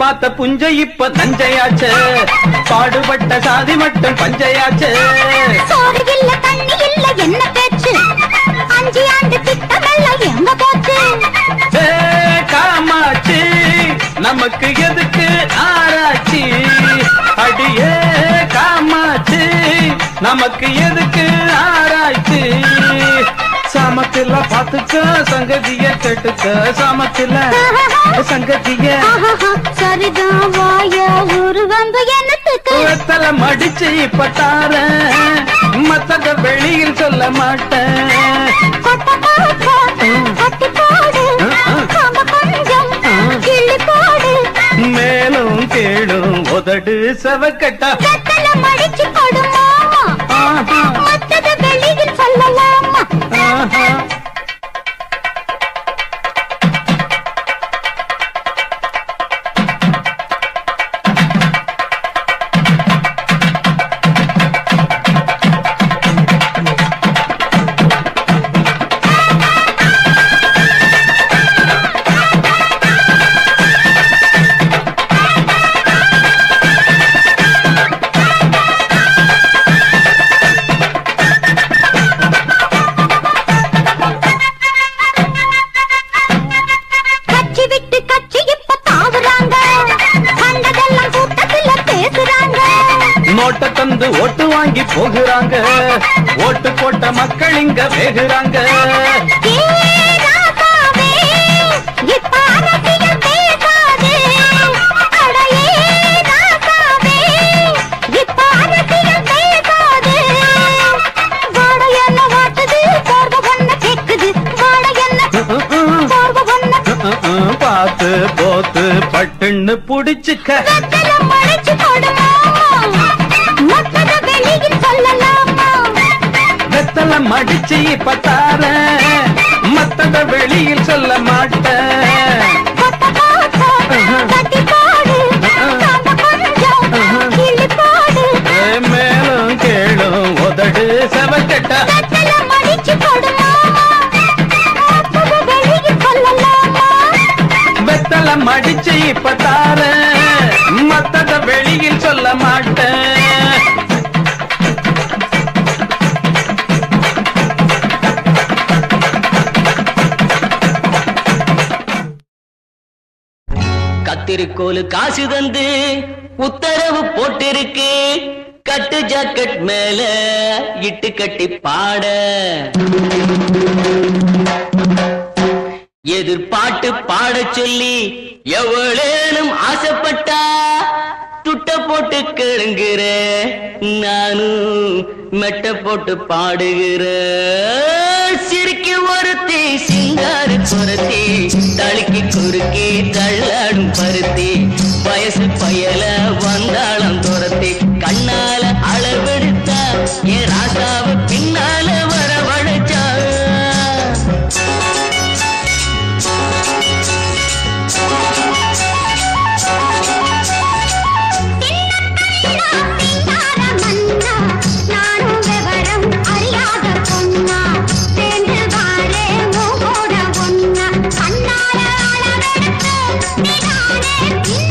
பார்த்த புஞ்சை இப்ப நஞ்சையாச்சு பாடுபட்ட சாதி மட்டும் பஞ்சையாச்சு சோறு இல்ல தண்ணி இல்ல என்ன பேச்சு அஞ்சு ஆண்டு திட்டமெல்லாம் எங்க போச்சு ஏ, காமாட்சி நமக்கு எதுக்கு ஆராய்ச்சி அடியே காமாட்சி நமக்கு எதுக்கு ஆராய்ச்சி சாமத்தில பாத்துக்க சங்கதிய கேட்டுக்க சாமத்தில சங்கதிய ஆஹாஹா, சரிதான் வாய ஒரு வம்பு என்னத்துக்கு வெத்தல மடிச்சு இப்ப தாரேன் மத்தத வெளியில் சொல்ல மாட்டேன் கொட்ட பாப்பா, கட்டி போடு காம்ப கொஞ்சம் கிள்ளி போடு மேலும் கேளும் உதடு செவக்கட்டா வெத்தல மடிச்சு போடு மாமா ஆஹா, மத்தத வெளியில் சொல்லலாமா ஆஹா. கட்சி விட்டு கட்சி இப்ப தாவுறாங்க கண்டதெல்லாம் கூட்டத்துல பேசுறாங்க நோட்டை தந்து ஓட்டு வாங்கி போகிறாங்க ஓட்டு போட்ட மக்கள் இங்க வேகுறாங்க ஏ ராசாவே, இப்ப அரசியல் பேசாதே. அட ஏ ராசாவே, இப்ப அரசியல் பேசாதே. வாடை என்ன வாட்டுது, போர்வ பொண்ண கேக்குது. வாடை என்ன போர்வ பொண்ண பார்த்து போத்து பட்டுன்னு புடிச்சுக்க வெத்தல மடிச்சு போடுமா மொத்தத வெளியில் சொல்லலாமா வெத்தல மடிச்சு இப்ப தாரேன் மத்தத வெளியில் சொல்ல மாட்டேன் கொட்ட பாப்பா, கட்டி போடு காம்ப கொஞ்சம் கிள்ளி போடு ஏ, மேலும் கேளும் உதடு செவக்கட்டா வெத்தல மடிச்சு போடுமா மொத்தத வெளியில் சொல்லலாமா வெத்தல மடிச்சு இப்ப தாரேன் மத்தத வெளியில் சொல்ல மாட்டேன் கத்திரிக்கோலு காசு தந்து உத்தரவு போட்டிருக்கு கட்டு ஜாக்கெட் மேல இட்டு கட்டி பாட எதிர்பாட்டு பாடச் சொல்லி எவ்வளேனும் ஆசைப்பட்டா துட்ட போட்டு கேளுங்கிற நானும் மெட்ட போட்டு பாடுகிற சிரிக்கு ஒருத்தி சிங்காரு குரத்தி தழுக்கி குறுக்கி தள்ளாடும் பருத்தி வயசு பயல வந்தாளம் துரத்தி கண்ணால அளவெடுத்தா என் ராசாவ பின்னால வரவழைச்சா சிங்கார மன்னா நானும் விவரம் அறியாத பொன்னா சேர்ந்து வாரே மூகோட ஒன்னா கண்ணால அளவெடுத்து நீதானே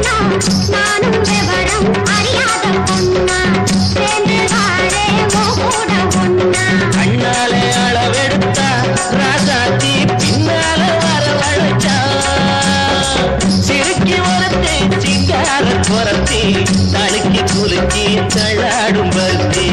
சொன்னா நானும் விவரம் அறியாத பொண்ணா சேர்ந்து வாழே உன் கூட ஒண்ணா கண்ணாலே அளவெடுத்தா ராசாத்தி பின்னால வரவழைச்சா சிறுக்கி வரத்தே சிங்கார குரத்தி தடுக்கி குலுக்கி தள்ளாடும் பருத்தி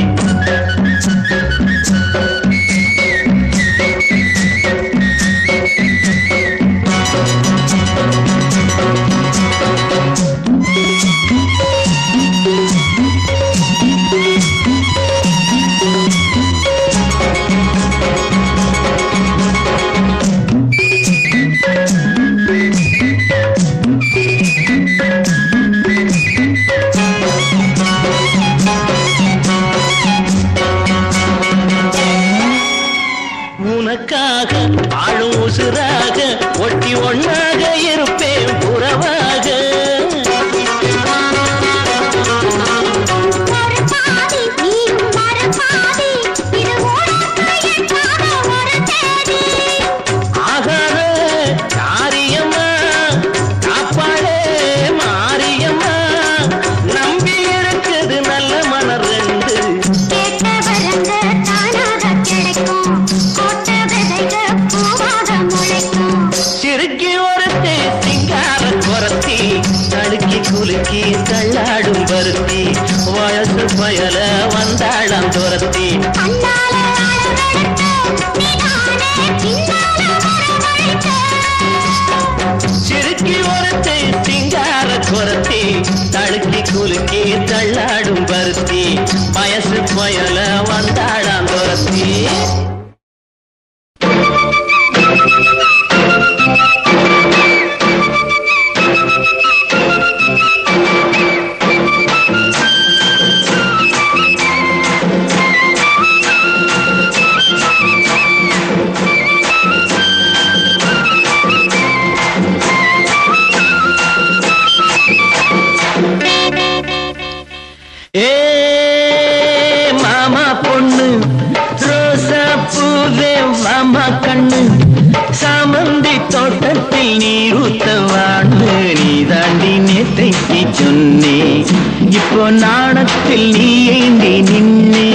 உனக்காக ஆளும் உசுராக ஒட்டி ஒண்ணாக இருப்பேன் புறவாக ஒரு பாதி நீயும் மறு பாதி இது உனக்கு எட்டாத ஒரு தேதி ஆகாத காரியம்மா காப்பாளே மாரியம்மா நம்பி இருக்குது நல்ல மலர் ரெண்டு கேட்ட வரங்க தானாக கிடைக்கும் போட்ட விதைக பூவாக முளைக்கும் சிறுக்கி ஒருத்தே சிங்கார குரத்தி தடுக்கி குலுக்கி தள்ளாடும் பருத்தி வயசு பயல வந்தாளாம் துரத்தி கண்ணால அளவெடுத்து நீதானே பின்னால வரவழைத்த சிறுக்கி ஒருத்தே சிங்கார குரத்தி தடுக்கி குலுக்கி தள்ளாடும் பருத்தி வயசு பயல வந்தாளாம் துரத்தி ஏ மாமா பொண்ணு ரோசா பூவே மாமா கண்ணு சாமந்தி தோட்டத்தில் நீர் ஊத்தவான்னு நீ தாண்டி நேத்தைக்கு சொன்னே இப்போ நாணத்தில் நீ ஏந்தி நின்னே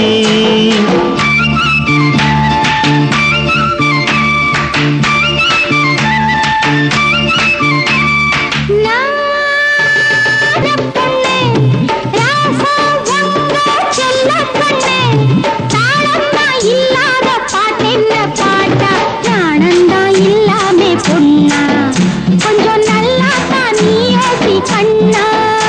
கொஞ்சம் நல்லா தான் நீ யோசி கண்ணா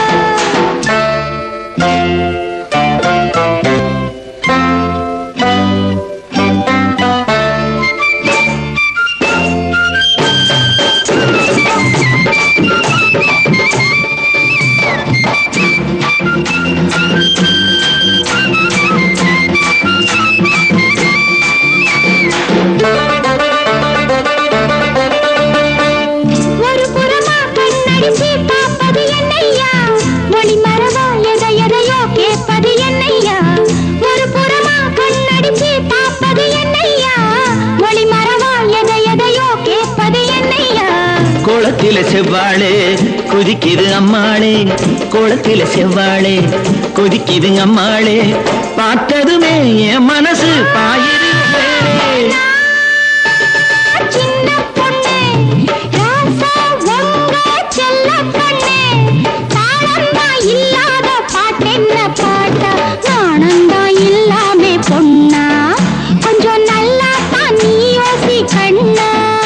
ஒரு புறமா கண்ணடிச்சு பார்ப்பது என்னையா மொழி மரபா எதை எதையோ கேட்பது என்னையா ஒரு புறமா கண்ணடிச்சு பார்ப்பது என்னையா மொழி மரபா எதை எதையோ கேட்பது என்னையா குளத்தில செவ்வாழே கொதிக்குது அம்மாளே குளத்தில செவ்வாழே கொதிக்குது அம்மாளே பார்த்ததுமே என் மனசு பாயிருப்பேனே சின்ன பொண்ணு ராசா உங்க செல்ல பொண்ணு தாளந்தா இல்லாத பாட்டென்ன பாட்டா நாணந்தா இல்லாம பொண்ணா கொஞ்சம் நல்லா தான் நீ யோசி கண்ணா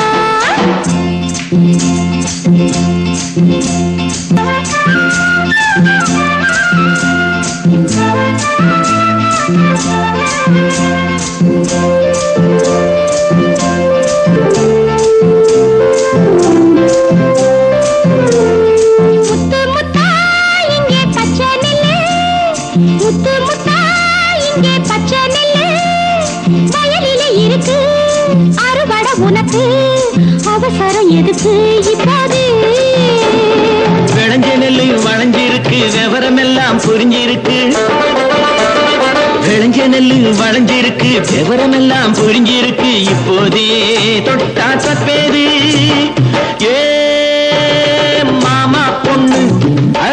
முத்து முத்தா இங்கே பச்சை நெல்லு முத்து முத்தா இங்கே பச்சை நெல்லு வயலிலே இருக்கு அறுவடை உனக்கு அவசரம் எதுக்கு இப்போது விளைஞ்ச நெல்லு வளைஞ்சிருக்கு விவரம் எல்லாம் புரிஞ்சிருக்கு விளைஞ்ச நெல்லு வளைஞ்சிருக்கு விவரம் எல்லாம் புரிஞ்சிருக்கு இப்போதே தொட்டா தப்பேது ஏ மாமா பொண்ணு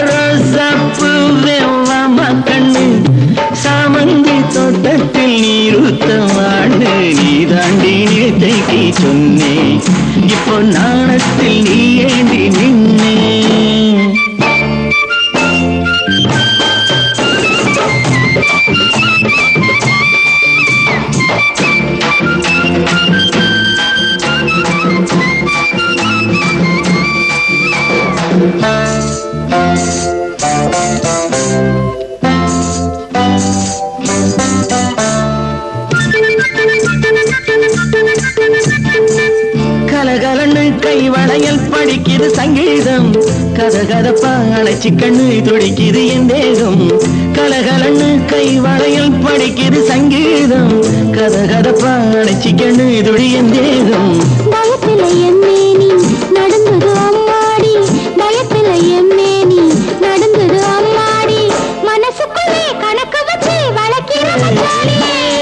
நேற்றைக்கு சொன்னேன் இப்போ நாணத்தில் நீ ஏண்டி நின்னே கலகலன்னு கை வளையல் படிக்குது சங்கீதம் கதகதப்பா அழைச்சி கண்ணு துடிக்குது என் தேகம் கலகலன்னு கை வளையல் படிக்குது சங்கீதம் கதகதப்பா அழைச்சி கண்ணு துடி என் தேகம் பயத்துல எம்மேனி நடந்தது அம்மாடி பயத்துல எம்மேனி நடந்தது அம்மாடி மனசுக்குள்ளே கணக்கு வச்சு வளர்க்கிற மச்சாடி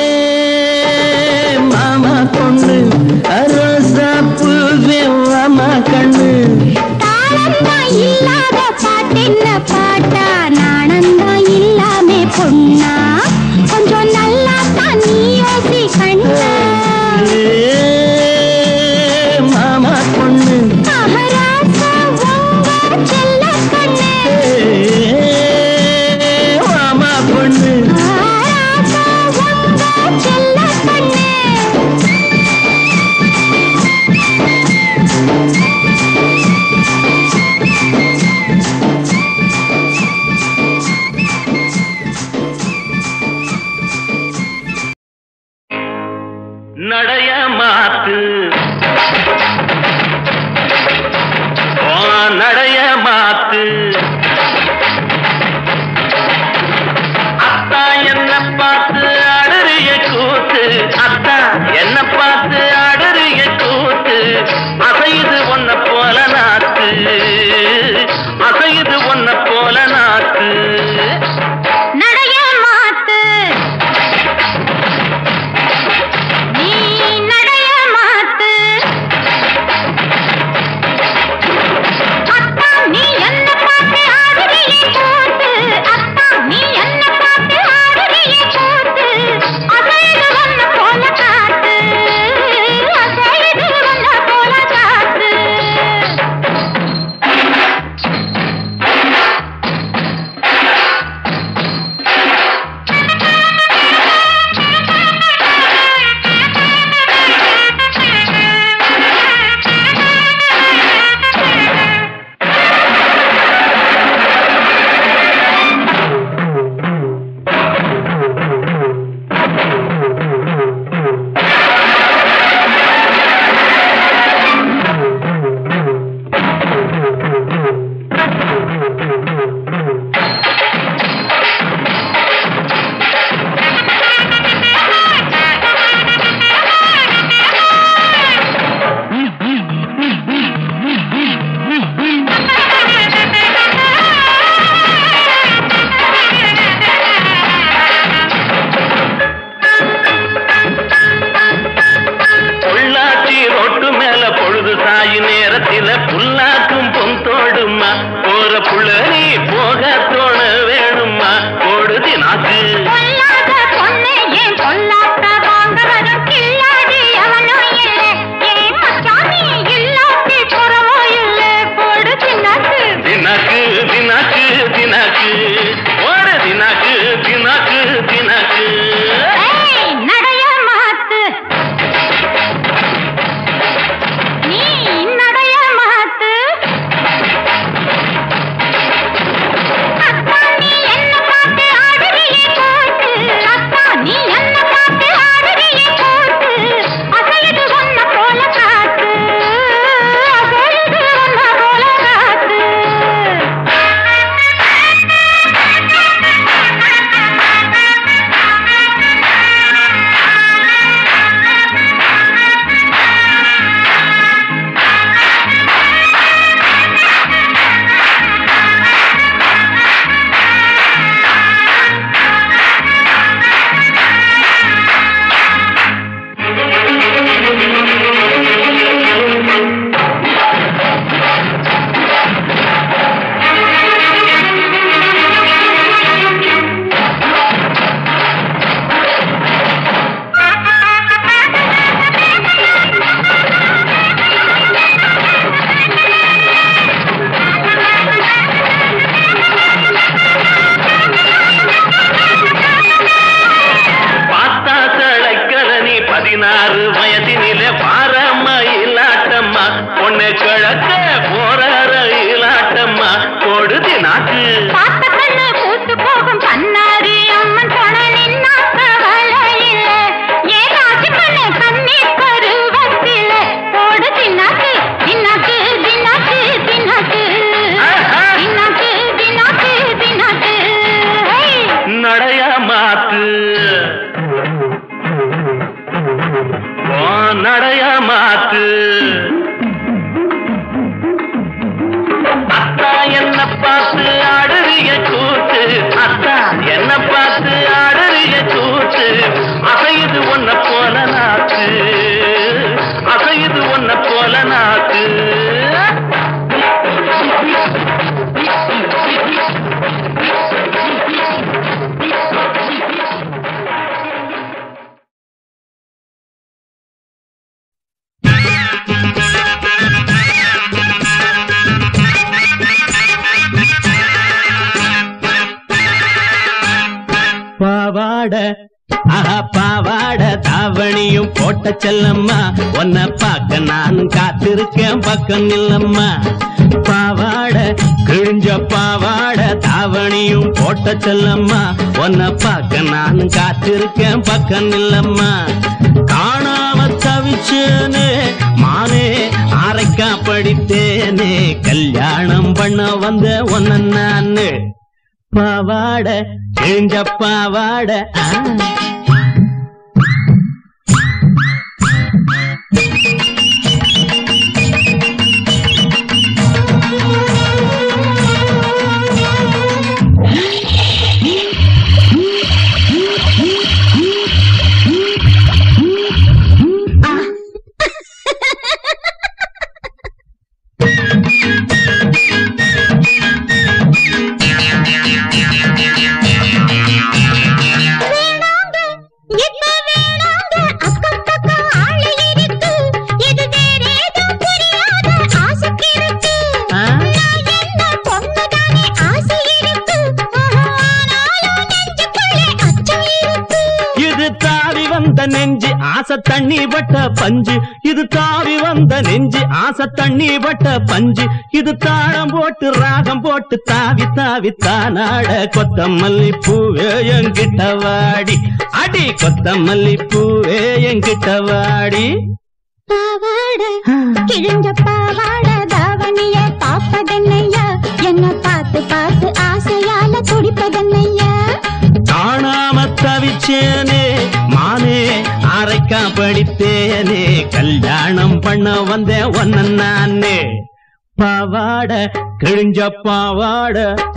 மாமா பொண்ணு ரோசா பூவே மாமா கண்ணு தாளந்தா இல்லாத பாட்டென்ன பாட்டா நாணந்தா இல்லாமே பொண்ணா கொஞ்சம் நல்லா தான் நீ யோசி கண்ணா மாமா பொண்ணு மகாராசா உங்க செல்ல கண்ணு மாமா பொண்ணு மகாராசா உங்க செல்ல கண்ணு என்ன பார்த்து ஆடறிய கூத்து அசையுது ஒன்ன போல நாக்கு அசையுது ஒன்ன போல நாக்கு பாவாட ஆஹா பாவாட தாவணியும் போட்ட செல்லம்மா உன்னை பார்க்க நானும் காத்திருக்கேன் பக்கம் இல்லம்மா பாவாட கிழிஞ்ச பாவாட தாவணியும் போட்ட செல்லம்மா உன்னை பார்க்க நானும் காத்திருக்கேன் பக்கம் இல்லம்மா காணாம தவிச்சேனே மானே ஆரைக்கா படித்தேனே கல்யாணம் பண்ண வந்த ஒன்ன நானு பாவாட கிழிஞ்ச பாவாட ஆ. வேணாங்க, இப்ப வேணாங்க, அக்கம் பக்கம் ஆளு இருக்கு. இது வேற ஏதோ புரியாத ஆசைக்கு இருக்கு. ஆ? நான் என்ன பொண்ணுதானே ஆசை இருக்கு. ஆஹா, ஆனாலும் நெஞ்சுக்குள்ளே அச்சம் இருக்கு. இது தாவி வந்த நெஞ்சு ஆசை தண்ணி பட்ட பஞ்சு இது தாவி வந்த நெஞ்சு ஆசை தண்ணி பட்ட பஞ்சு இது தாளம் போட்டு ராகம் போட்டு தாவி தாவி தானாட கொத்தமல்லி பூவே என்கிட்ட வாடி அடி கொத்தமல்லி பூவே என்கிட்ட வாடி பாவாட, கிழிஞ்ச பாவாட தாவணிய பாப்பதென்னையா என்ன பார்த்து பார்த்து ஆசையால துடிப்பதென்னையா காணாம தவிச்சேனே மானே அரைக்கா படித்தேனே கல்யாணம் பண்ண வந்தேன் ஒன்ன நானே பாவாட கிழிஞ்ச பாவாட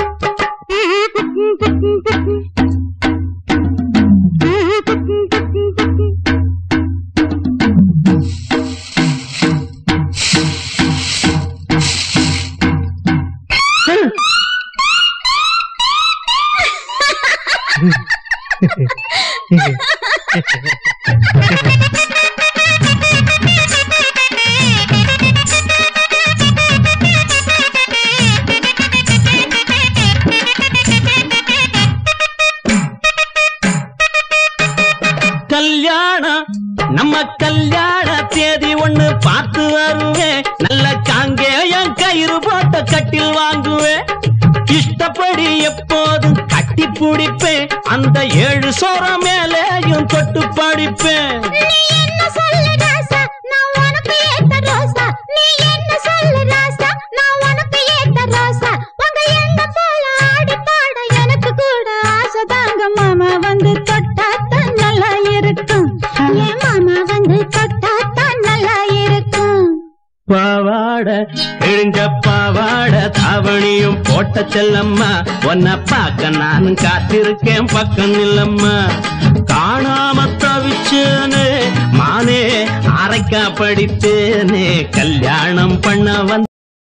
கல்யாணம் நம்ம கல்யாண தேதி ஒண்ணு பார்த்து வருவேன் நல்ல காங்கேயம் கயிறு போட்ட கட்டில் வாங்குவேன் இஷ்டப்படி எப்போதும் கட்டி பிடிப்பேன் அந்த ஏழு சோரம் மேலேயும் தொட்டு படிப்பேன் நீ என்ன சொல்லு ராசா நான் உனக்கு ஏத்த ரோசா நீ என்ன சொல்லு ராசா நான் உனக்கு ஏத்த ரோசா உங்க எண்ண போல ஆடி பாட எனக்கு கூட ஆசை தாங்க மாமா வந்து தொட்டா தான் நல்லா இருக்கும் என் மாமா வந்து தொட்டா தான் நல்லா இருக்கும் பாவாட கிழிஞ்ச பாவாட தாவணியும் போட்ட செல்லம்மா உன்னை பார்க்க நானும் காத்திருக்கேன் பக்கம் இல்லம்மா காணாம தவிச்சேனே மானே அரைக்கா படித்தேனே கல்யாணம் பண்ண வந்த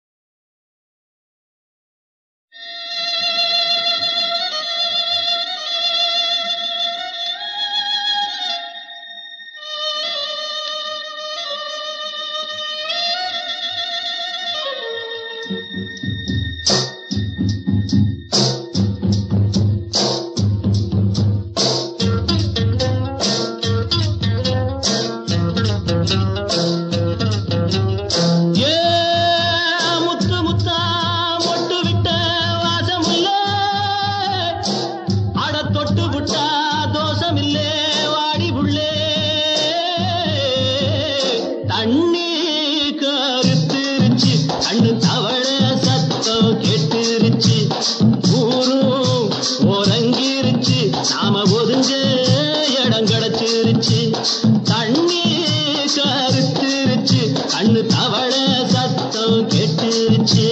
ஏ முத்து முத்தா மொட்டு விட்ட வாசமுல்ல அட தொட்டு விட்டா தோஷமில்லே வாடி புள்ளே தண்ணி கருத்துருச்சு கண்ணு தவள சத்தம் கேட்டுருச்சு ஊரும் ஓரங்கிருச்சு நாம ஒதுங்க இடம் கிடைச்சிருச்சு தண்ணி கருத்துருச்சு கண்ணு தவள சத்தம் கேட்டுருச்சு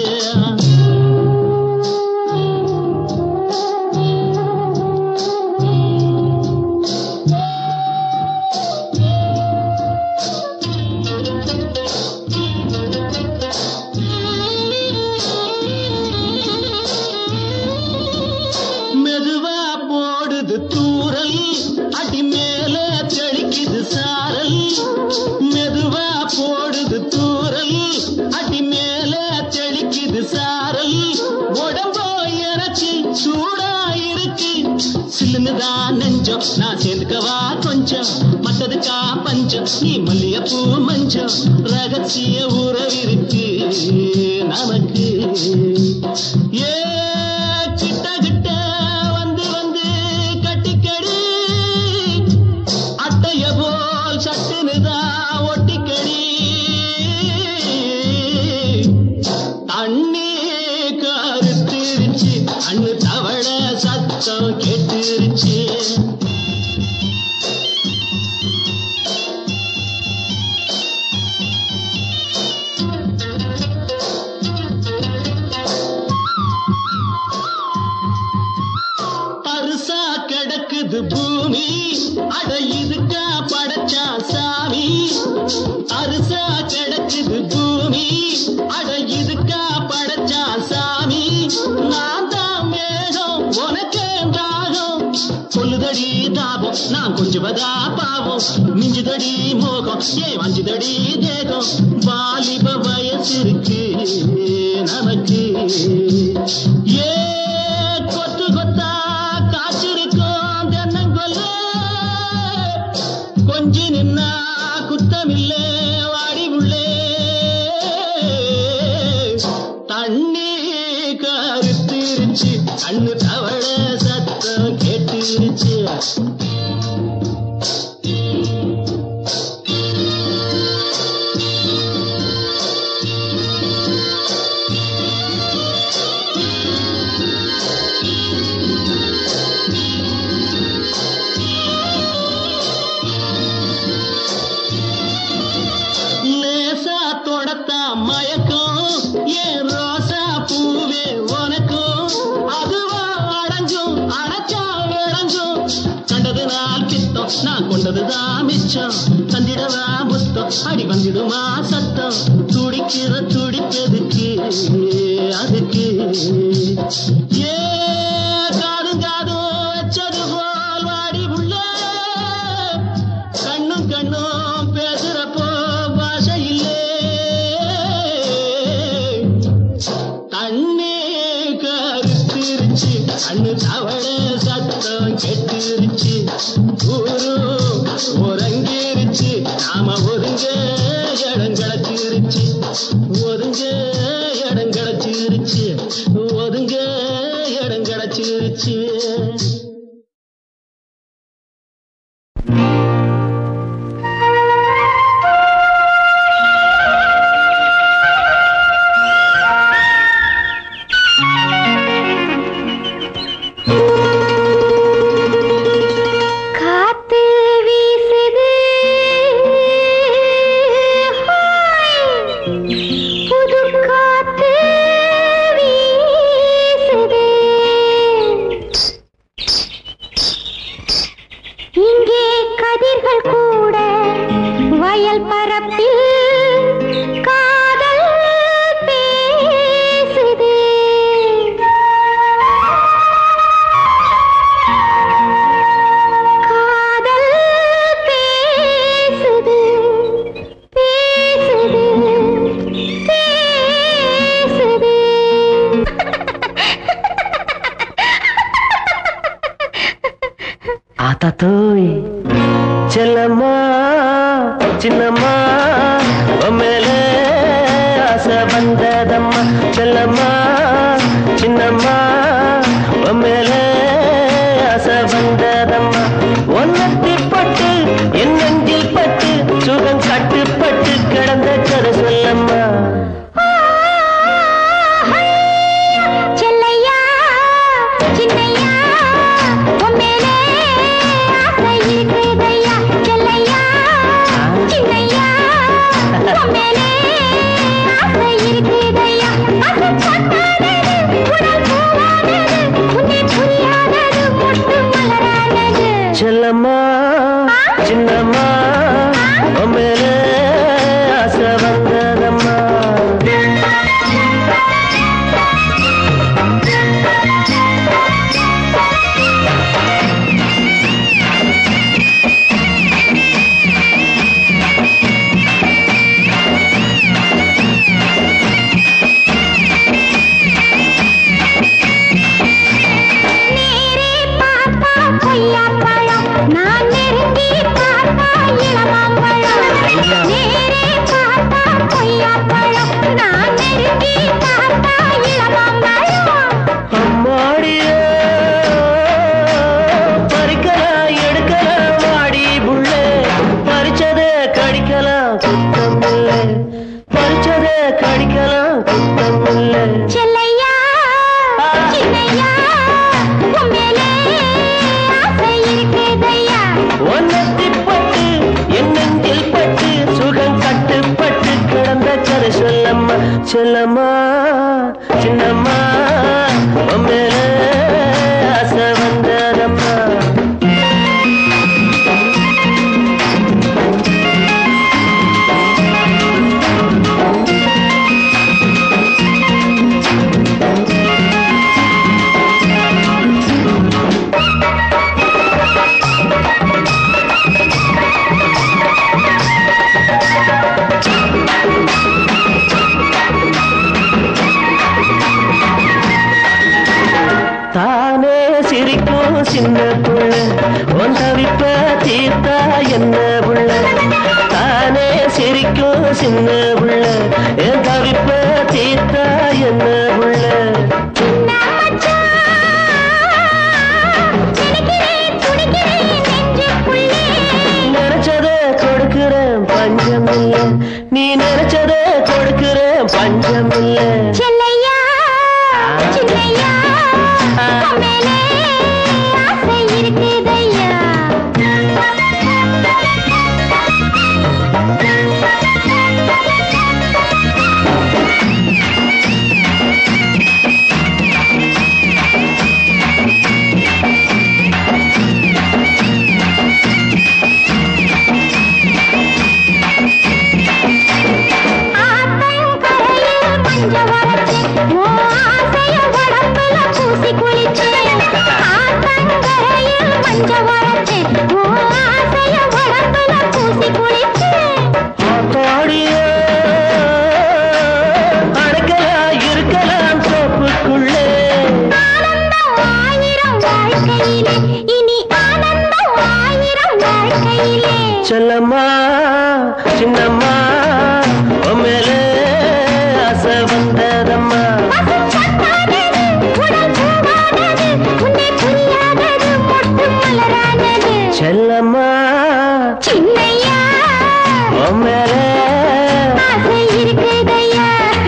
நான் சேர்ந்துக்கவா கொஞ்சம் மத்ததுக்கா பஞ்சம் நீ மல்லியப்பூ மஞ்சம் ரகசிய உறவிருக்கு நமக்கு ஏ கிட்ட கிட்ட வந்து வந்து கட்டிக்கடி அட்டைய போல் சட்டுனுதான் ஒட்டிக்கடி தண்ணி கருத்திருச்சு அண்ணு தவள சத்தம் கேட்டுருச்சு பருசா கிடக்குது பூமி அட இதுக்கா படைச்சா சாமி அரிசா கிடக்குது பூமி அட இதுக்கா படைச்சா சாமி நான் தான் மேகம் உனக்கு தாகம் சொல்லுதடி தாபம் நான் கொஞ்சுவதா பாவம் மிஞ்சுதடி மோகம் ஏ வஞ்சுதடி தேகம் வாலிப வயசு இருக்கு நமக்கு ஏ கொத்து கொத்தா காய்ச்சிருக்கும் தென்னங்கொல்ல கொஞ்சி நின்னா குத்தமில்லே வாடி உள்ளே தண்ணி கருத்திருச்சு கண்ணு தவள சத்தம் கேட்டுருச்சு லேசா தொடத்தா மயக்கம் ஏன் ரோசா பூவே உனக்கும் அதுவா அடைஞ்சும் அடைச்சா விளைஞ்சும் கண்டது நாள் கித்தம் நான் கொண்டதுதான் மிச்சம் தந்திடவா முத்தம் அடி வந்துடுமா சத்தம் துடிக்கிற துடிப்பதுக்கு அதுக்கு ஏ காதும் காதும் வச்சது போல் வாடி உள்ள கண்ணும் கண்ணும் பேசுறப்போ பாஷை இல்லே தண்ணி கருத்திருச்சு கண்ணு தவள சத்தம் கெட்டுருச்சு ஊரு உறங்கிருச்சு நாம ஒதுங்க இடம் கிடச்சிருச்சு ஒதுங்க இடம் கிடச்சிருச்சு ஒதுங்க இடம் கிடச்சிருச்சு காத்து வீசுது ஹாய். புது காத்து வீசுது இங்கே கதிர்கள் கூட வயல் பரப்பில் காதல் பேசுது காதல் பேசுது பேசுது பேசுது ஆத்தாத்தோய் செல்லம்மா சின்னம்மா மேலே ஆசை வந்ததம்மா செல்லம்மா சின்னம்மா மேலே ஆசை வந்ததம்மா ஒன்னத்தி பட்டு என் நெஞ்சில் பட்டு சுகம் கட்டுப்பட்டு கிடந்த கதை சொல்லம்மா செல்லையா சின்னையா உன் மேலே ஆசை இருக்குதையா செல்லையா சின்னையா உன் மேலே ஆசை இருக்குதையா அது பொட்டானது உடல் பூவானது உன்னை புரியாதது மொட்டு மலரானது செல்லம்மா சின்னம்மா மேலே ஆசை வந்ததம்மா நேரே பார்த்தா கொய்யாப்பழம் செல்லம்மா சின்னம்மா உன் மேல ஆசை வந்ததம்மா தானே சிரிக்கும் சின்ன புள்ள உன் தவிப்ப தீர்த்தா என்ன புள்ள தானே சிரிக்கும் சின்ன புள்ள என் தவிப்ப தீர்த்தா என்ன புள்ள சின்ன மச்சான், நினைக்கிறேன், துடிக்கிறேன் நெஞ்சுக்குள்ளே. நினைச்சத கொடுக்கிறேன் பஞ்சம் இல்ல நீ நினைச்சத கொடுக்கிறேன் பஞ்சம் இல்ல செல்லையா, சின்னையா, உன் மேலே ஆசை இருக்குதையா. ஆத்தங்கரையில் மஞ்ச வரைச்சு, உன் ஆசைய உடம்புல பூசி குளிச்சேன். ஆத்தங்கரையில் மஞ்ச வரைச்சு, உன் ஆசைய உடம்புல பூசி குளிச்சேன். ஆத்தாடியே, அடைக்கலாம் இருக்கலாம் தோப்புக்குள்ளே ஆனந்தம் ஆயிரம் வாழ்க்கையிலே, இனி ஆனந்தம் ஆயிரம் வாழ்க்கையிலே. செல்லம்மா சின்னம்மா உன் மேல ஆசை வந்ததம்மா பசும்பொன்னானது, உடல் பூவானது, உன்னை புரியாதது மொட்டு மலரானது. செல்லம்மா சின்னையா உன் மேல ஆசை இருக்குதையா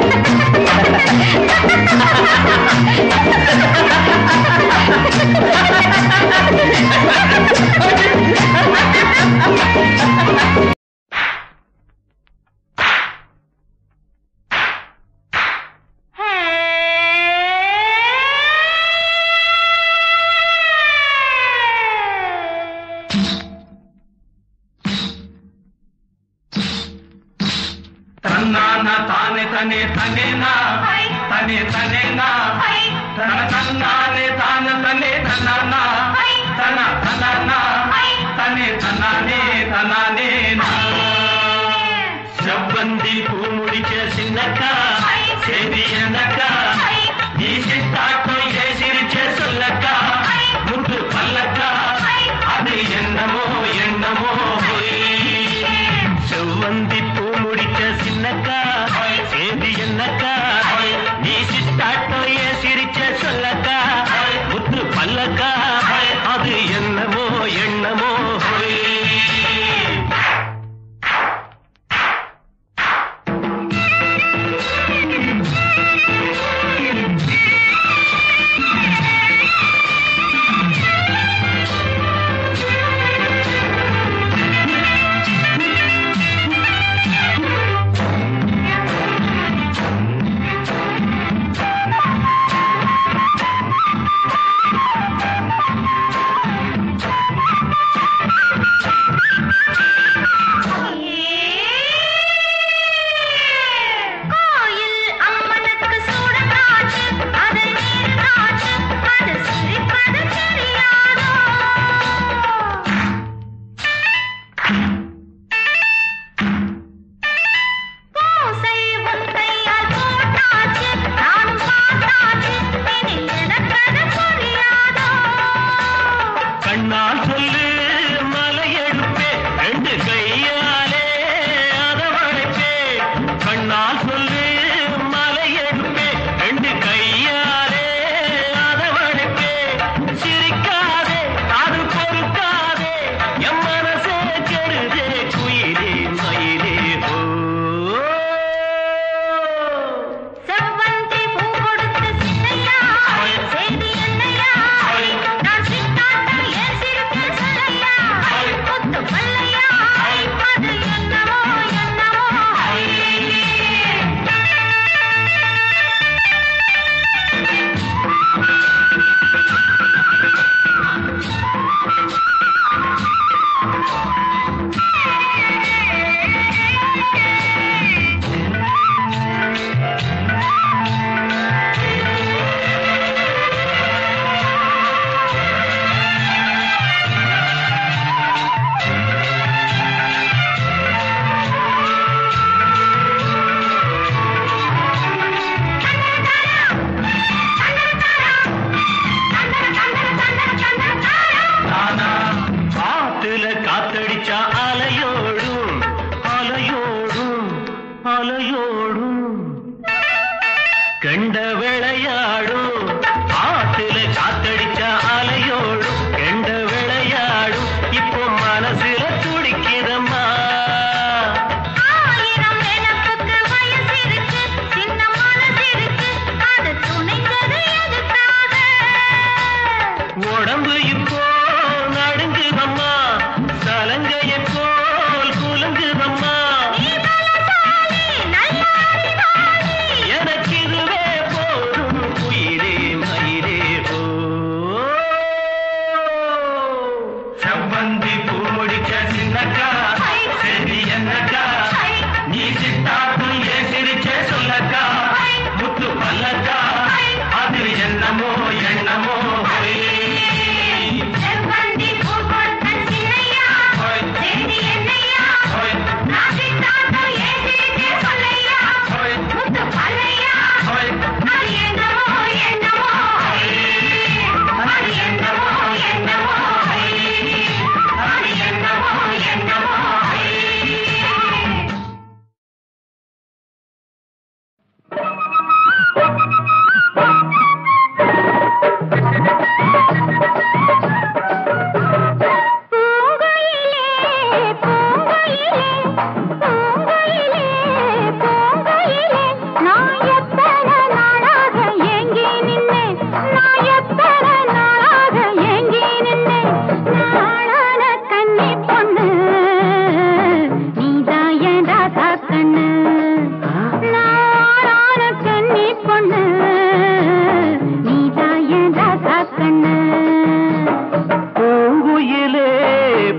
ತನ್ನಾನ ತಾನೆ ತನೆ ತನೇನ ತನೆ ತನೇನ ತನ ತನ್ನಾನೆ ತಾನ ತನೆ ತನ್ನಾನ ತನ ತನಾನ ತನೆ ತನಾನೆ தனானேனா செவ்வந்தி பூ முடிக்க சின்னக்கா செய்தி என்னக்கா நீ சித்தாட்டம் ஏ சிரிச்ச சொல்லக்கா முத்து பல்லக்கா அது என்னமோ என்னமோ பொய். செவ்வந்தி பூ முடிக்க சின்னக்கா செய்தி என்னக்கா நீ சித்தாட்டம் ஏ சிரிச்ச சொல்லக்கா முத்து பல்லக்கா அது என்னமோ எண்ணமோ பொய்.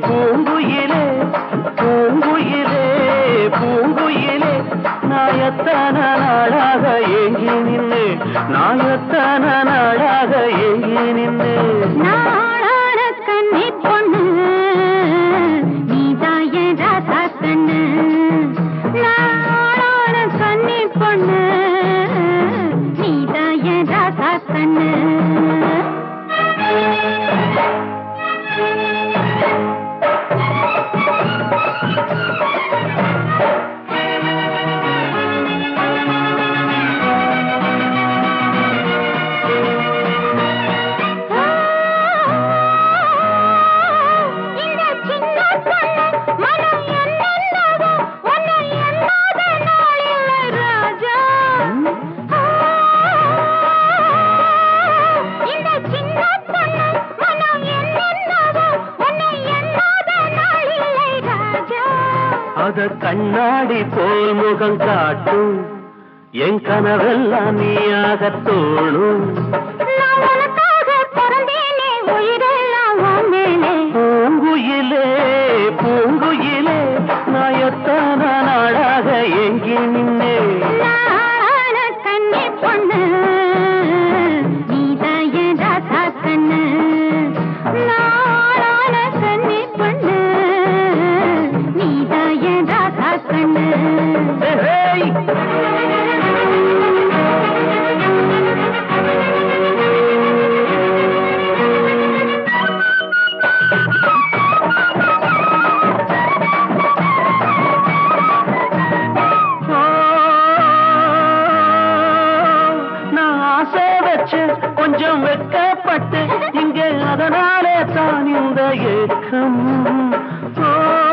பூங்குயிலே பூங்குயிலே பூங்குயிலே நாயத்தன நாளாக ஏங்கி நின்று நாயத்தன நாளாக ஏங்கி நின்று நாளான கண்ணி பொண்ணு நீதாய ராசா கண்ணு நாளான கண்ணி பொண்ணு நீதாய ராசா கண்ணு இந்த சின்ன பொண்ணு மனம் என்னென்னவோ உன்னை எண்ணாத நாளில்லை ராஜா இந்த சின்ன பொண்ணு மனம் என்னென்னவோ உன்னை எண்ணாத நாளில்லை ராஜா அத கண்ணாடி போல் முகம் காட்டும் என் கனவெல்லாம் நீயாக தோணும் நான் உனக்காக பிறந்தேனே உயிரெல்லாம் உன் மேலே பூங்குயிலே பூங்குயிலே நாயத்தான நாளாக ஏங்கி நின்னே நாளான கண்ணி பொண்ணு நீதாய ராசா கண்ணு நாளான கண்ணி பொண்ணு நீதாய ராசா கண்ணு ஹேய்! நான் ஆசை வச்சு கொஞ்சம் வெட்கப்பட்டு இங்க அதனாலே தான் இந்த ஏக்கம் ஓ,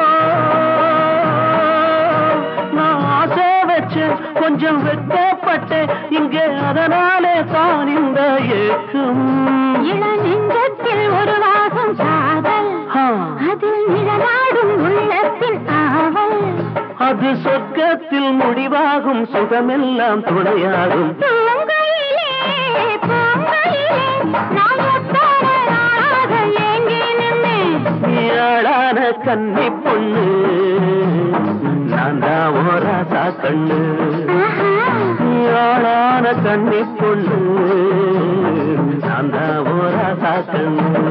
நான் ஆசை வச்சு கொஞ்சம் வெட்கப்பட்டு இங்க அதனாலே தான் இந்த ஏக்கம் இள நெஞ்சத்தில் உருவாகும் காதல் ஆ, அதில் நிழலாடும் உள்ளத்தின் ஆவல் அது சொர்க்கத்தில் முடிவாகும் சுகமெல்லாம் துணையாகும் பூங்கையிலே பூங்கையிலே நான் எத்தனை நாளாக ஏங்கி நின்னேன் நீளான கன்னி பொண்ணு நான் தான் ஓராசா கண்ணு நீளான கன்னி பொண்ணு நான் தான் ஓராசா கண்ணு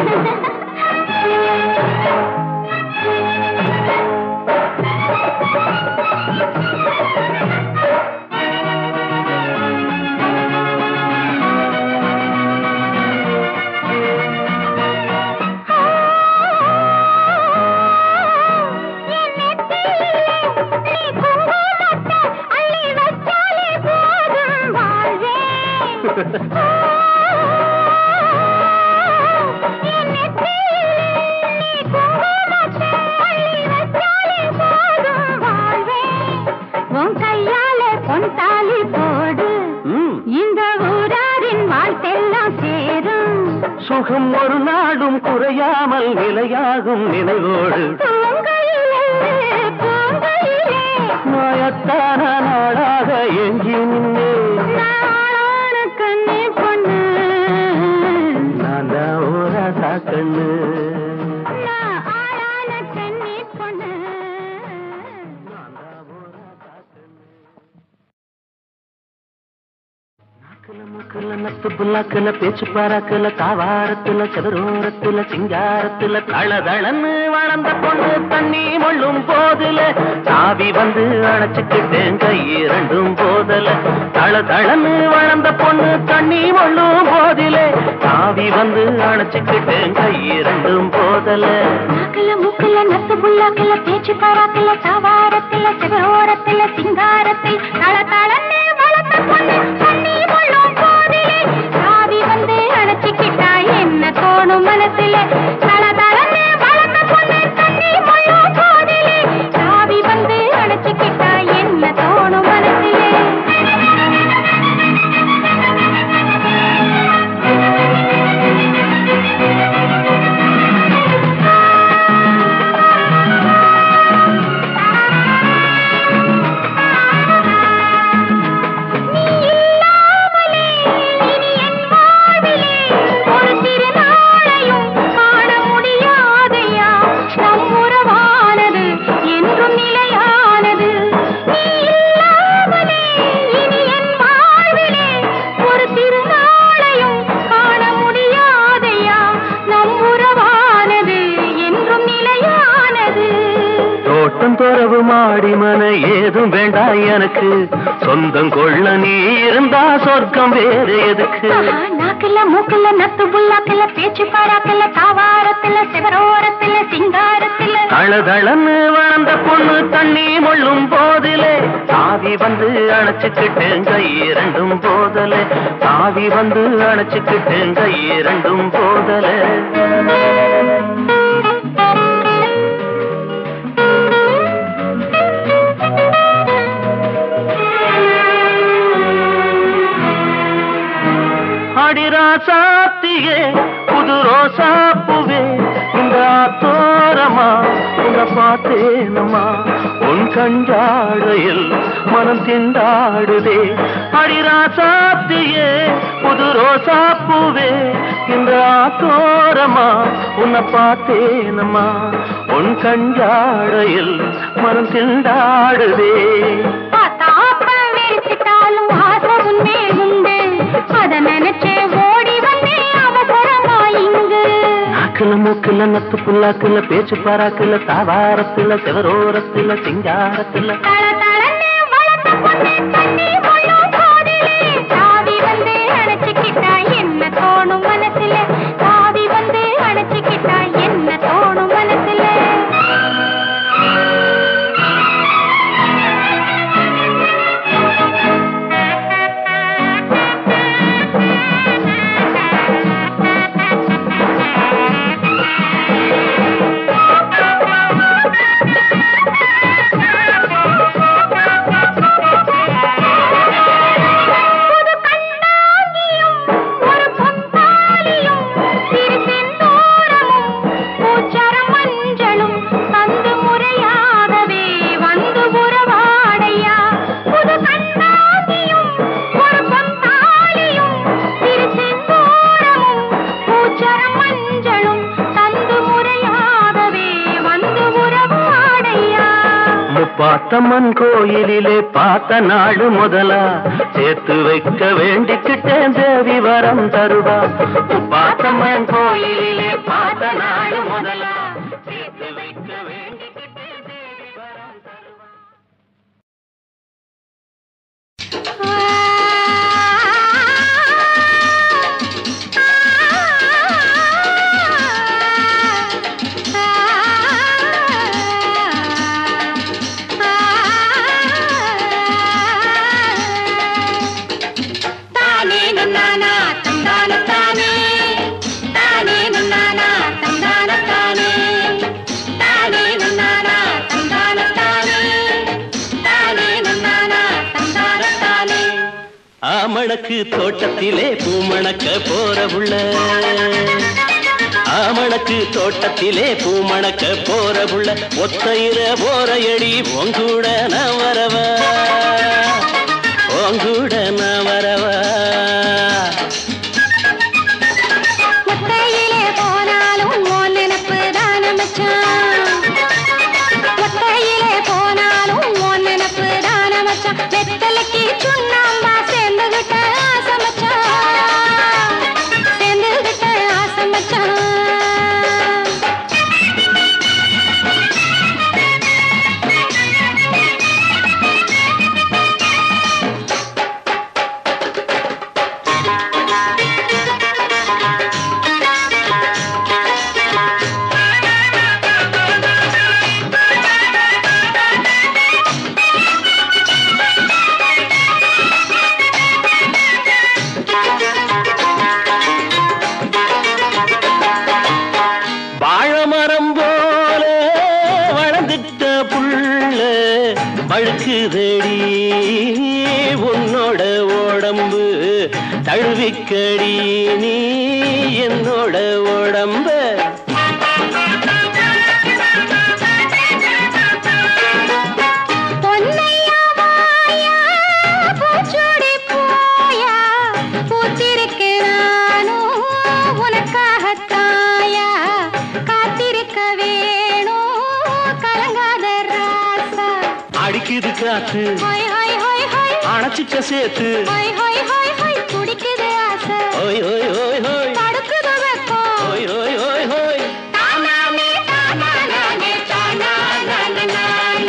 என் நெத்தியிலே நீ குங்குமத்தை அள்ளி வச்சாலே போதும் வாழ்வேன் என் நெத்தியிலே நீ குங்குமத்தை அள்ளி வச்சாலே போதும் வாழ்வேன் உன் கையாலே பொன் தாலி போடு ம், இந்த ஊராரின் வாழ்த்தெல்லாம் சேரும் சுகம் ஒரு நாடும் குறையாமல் நிலையாகும் நினைவோடு பூங்கையிலே பூங்கையிலே மாயத்தான நாளாக எஞ்சி நின்னே நாளான கண்ணே பொண்ணு நான் தான் ஓராசா கண்ணு நான் ஆளான கண்ணே பொண்ணு நாக்குல மூக்குல நத்து புல்லாக்குல பேச்சு பாராக்குல தாவாரத்துல சதுரோரத்துல சிங்காரத்துல தளதளன்னு வளர்ந்த பொண்ணு தண்ணி மொள்ளும் போதுல சாவி வந்து அணைச்சுக்கிட்டேன் கை இரண்டும் போதல தளதளன்னு வளர்ந்த பொண்ணு தண்ணி மொள்ளும் போதிலே சாவி வந்து அணைச்சுக்கிட்டேன் கை இரண்டும் போதல நாக்குல மூக்குல நத்து புல்லாக்குல பேச்சு பாராக்குல தாவாரத்துல சிவரோரத்துல சிங்காரத்தில் தள தளன்னு வளர்த்த பொண்ணு தண்ணி முள்ளும் போதிலே சாவி வந்து அணைச்சிக்கிட்டா என்ன தோணும் மனசுல தள தளன்னு வளர்த்த பொண்ணு தண்ணி முள்ளும் போதிலே சாவி வந்து அணைச்சிக்கிட்டா என்ன தோணும் மனசுல நீ இல்லாமலே இனி என் வாழ்விலே ஒரு திருநாளையும் காண முடியாது தோட்டம் துறவு மாடி மன ஏதும் வேண்டாம் எனக்கு சொந்தம் கொள்ள நீ இருந்தா சொர்க்கம் வேறு எதுக்கு ஆஹா, நாக்குல மூக்குல நத்து புல்லாக்குல பேச்சு பாராக்குல தாவாரத்துல சிவரோரத்துல சிங்காரத்துல தளதளன்னு வளர்ந்த பொண்ணு தண்ணி மொள்ளும் போதிலே தாவி வந்து அணைச்சுக்கிட்டேன் கை இரண்டும் போதலே தாவி வந்து அணைச்சுக்கிட்டேன் கை இரண்டும் போதலே அடிராசாத்தியே புது ரோசாப்புவே இந்த தோரமா உன்னை பார்த்தேனம்மா உன் கண்டாடையில் மனம் திண்டாடுதே அடிராசாத்தியே புது ரோசாப்புவே இந்த தோரமா உன்னை பார்த்தேனம்மா உன் கண்டாடையில் மனம் திண்டாடுதே பார்த்தாப்ப வெறுத்துட்டாலும் ஆசை உன்மேல் உண்டு அத நினைச்சே ஓடி வந்தேன் அவசரமா இங்கு நாக்குல மூக்குல நத்து புல்லாக்குல பேச்சு பாராக்குல தாவாரத்துல செவரோரத்துல சிங்காரத்துல தள தளன்னு வளர்ந்த பொண்ணு தண்ணி முள்ளும் போதிலே தாவி வந்து அணைச்சுக்கிட்டா என்ன தோணும் மனசுல தாவி வந்து அணைச்சுக்கிட்டா என்ன தோணும் மனசுல புது கண்ணாங்கியும் ஒரு பொந்தாலியும் சிறு செந்தூரமும் பூச்சரம் மஞ்சளும் தந்து முறையாகவே வந்து உறவாடையா புது கண்ணாங்கியும் ஒரு பொந்தாலியும் சிறு செந்தூரமும் பூச்சரம் மஞ்சளும் தந்து முறையாகவே வந்து உறவாடையா முப்பாத்தம்மன் கோயிலிலே பார்த்த நாடு முதலா சேர்த்து வைக்க வேண்டிக்கிட்டேன் தேவி வரம் தருவா முப்பாத்தம்மன் கோயிலிலே பார்த்த நாடு முதலா சேர்த்து வைக்க வேண்டிக்கிட்டேன் தேவி வரம் தருவா தானே நன்னானா தந்தான தானே தானே நன்னானா தந்தான தானே தானே நன்னானா தந்தான தானே தானே நன்னானா தந்தான தானே ஆமணக்கு தோட்டத்திலே பூமணக்க போற புள்ள ஆமணக்கு தோட்டத்திலே பூமணக்க போற புள்ள ஒத்தையிற போற எடி உங்கூட நான் வரவா உங்கூட நான் வரவா ஒத்தையிலே போனாலும் உன் நினப்பு தான மச்சான் ஒத்தையிலே போனாலும் உன் நினப்பு தான மச்சான் வெத்தலைக்கு சுண்ணாம்பா சேர்ந்துகிட்ட ஆசை மச்சான் சேர்ந்துகிட்ட ஆசை மச்சான் வாழமரம் போல வளர்ந்துட்ட புள்ள வழுக்குதடி உன்னோட உடம்பு தழுவிக்கடி நீ என்னோட உடம்ப பொன்னையா வாயா, பூச்சூடி போயா, பூத்திருக்கு நானும் உனக்காகத்தாயா, காத்திருக்க வேணும் கலங்காத ராசா. அடிக்குது காத்து ஹொய், ஹொய், ஹொய், ஹொய், அணைச்சிக்க சேர்த்து ஹொய், ஹொய், ஹொய், ஹொய், துடிக்குது ஆசை. ஓய் ஓய் ஓய் ஓய் தடுக்குது வெப்பம். ஓய் ஓய் ஓய் ஓய் தானானே, தானானே, தானானே,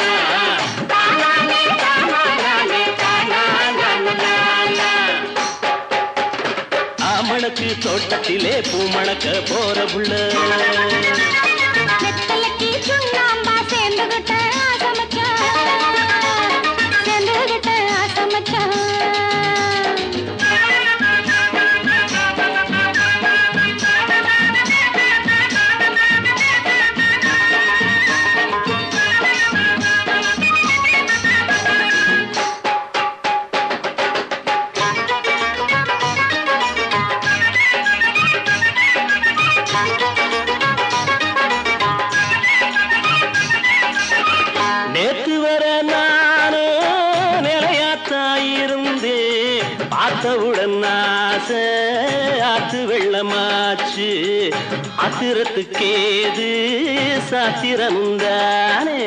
தோட்டத்திலே பூமணக்க போற புள்ள வெத்தலைக்கு சுண்ணாம்பா சேர்ந்துகிட்ட ஆசமச்சான் சேர்ந்துகிட்ட ஆசமச்சான் நேத்து வர நானும் நிலையாத்தாயிருந்தே பார்த்தவுடன் ஆசை ஆத்து வெள்ளமாச்சு ஆத்திரத்துக்கேது சாத்திரமுந்தானே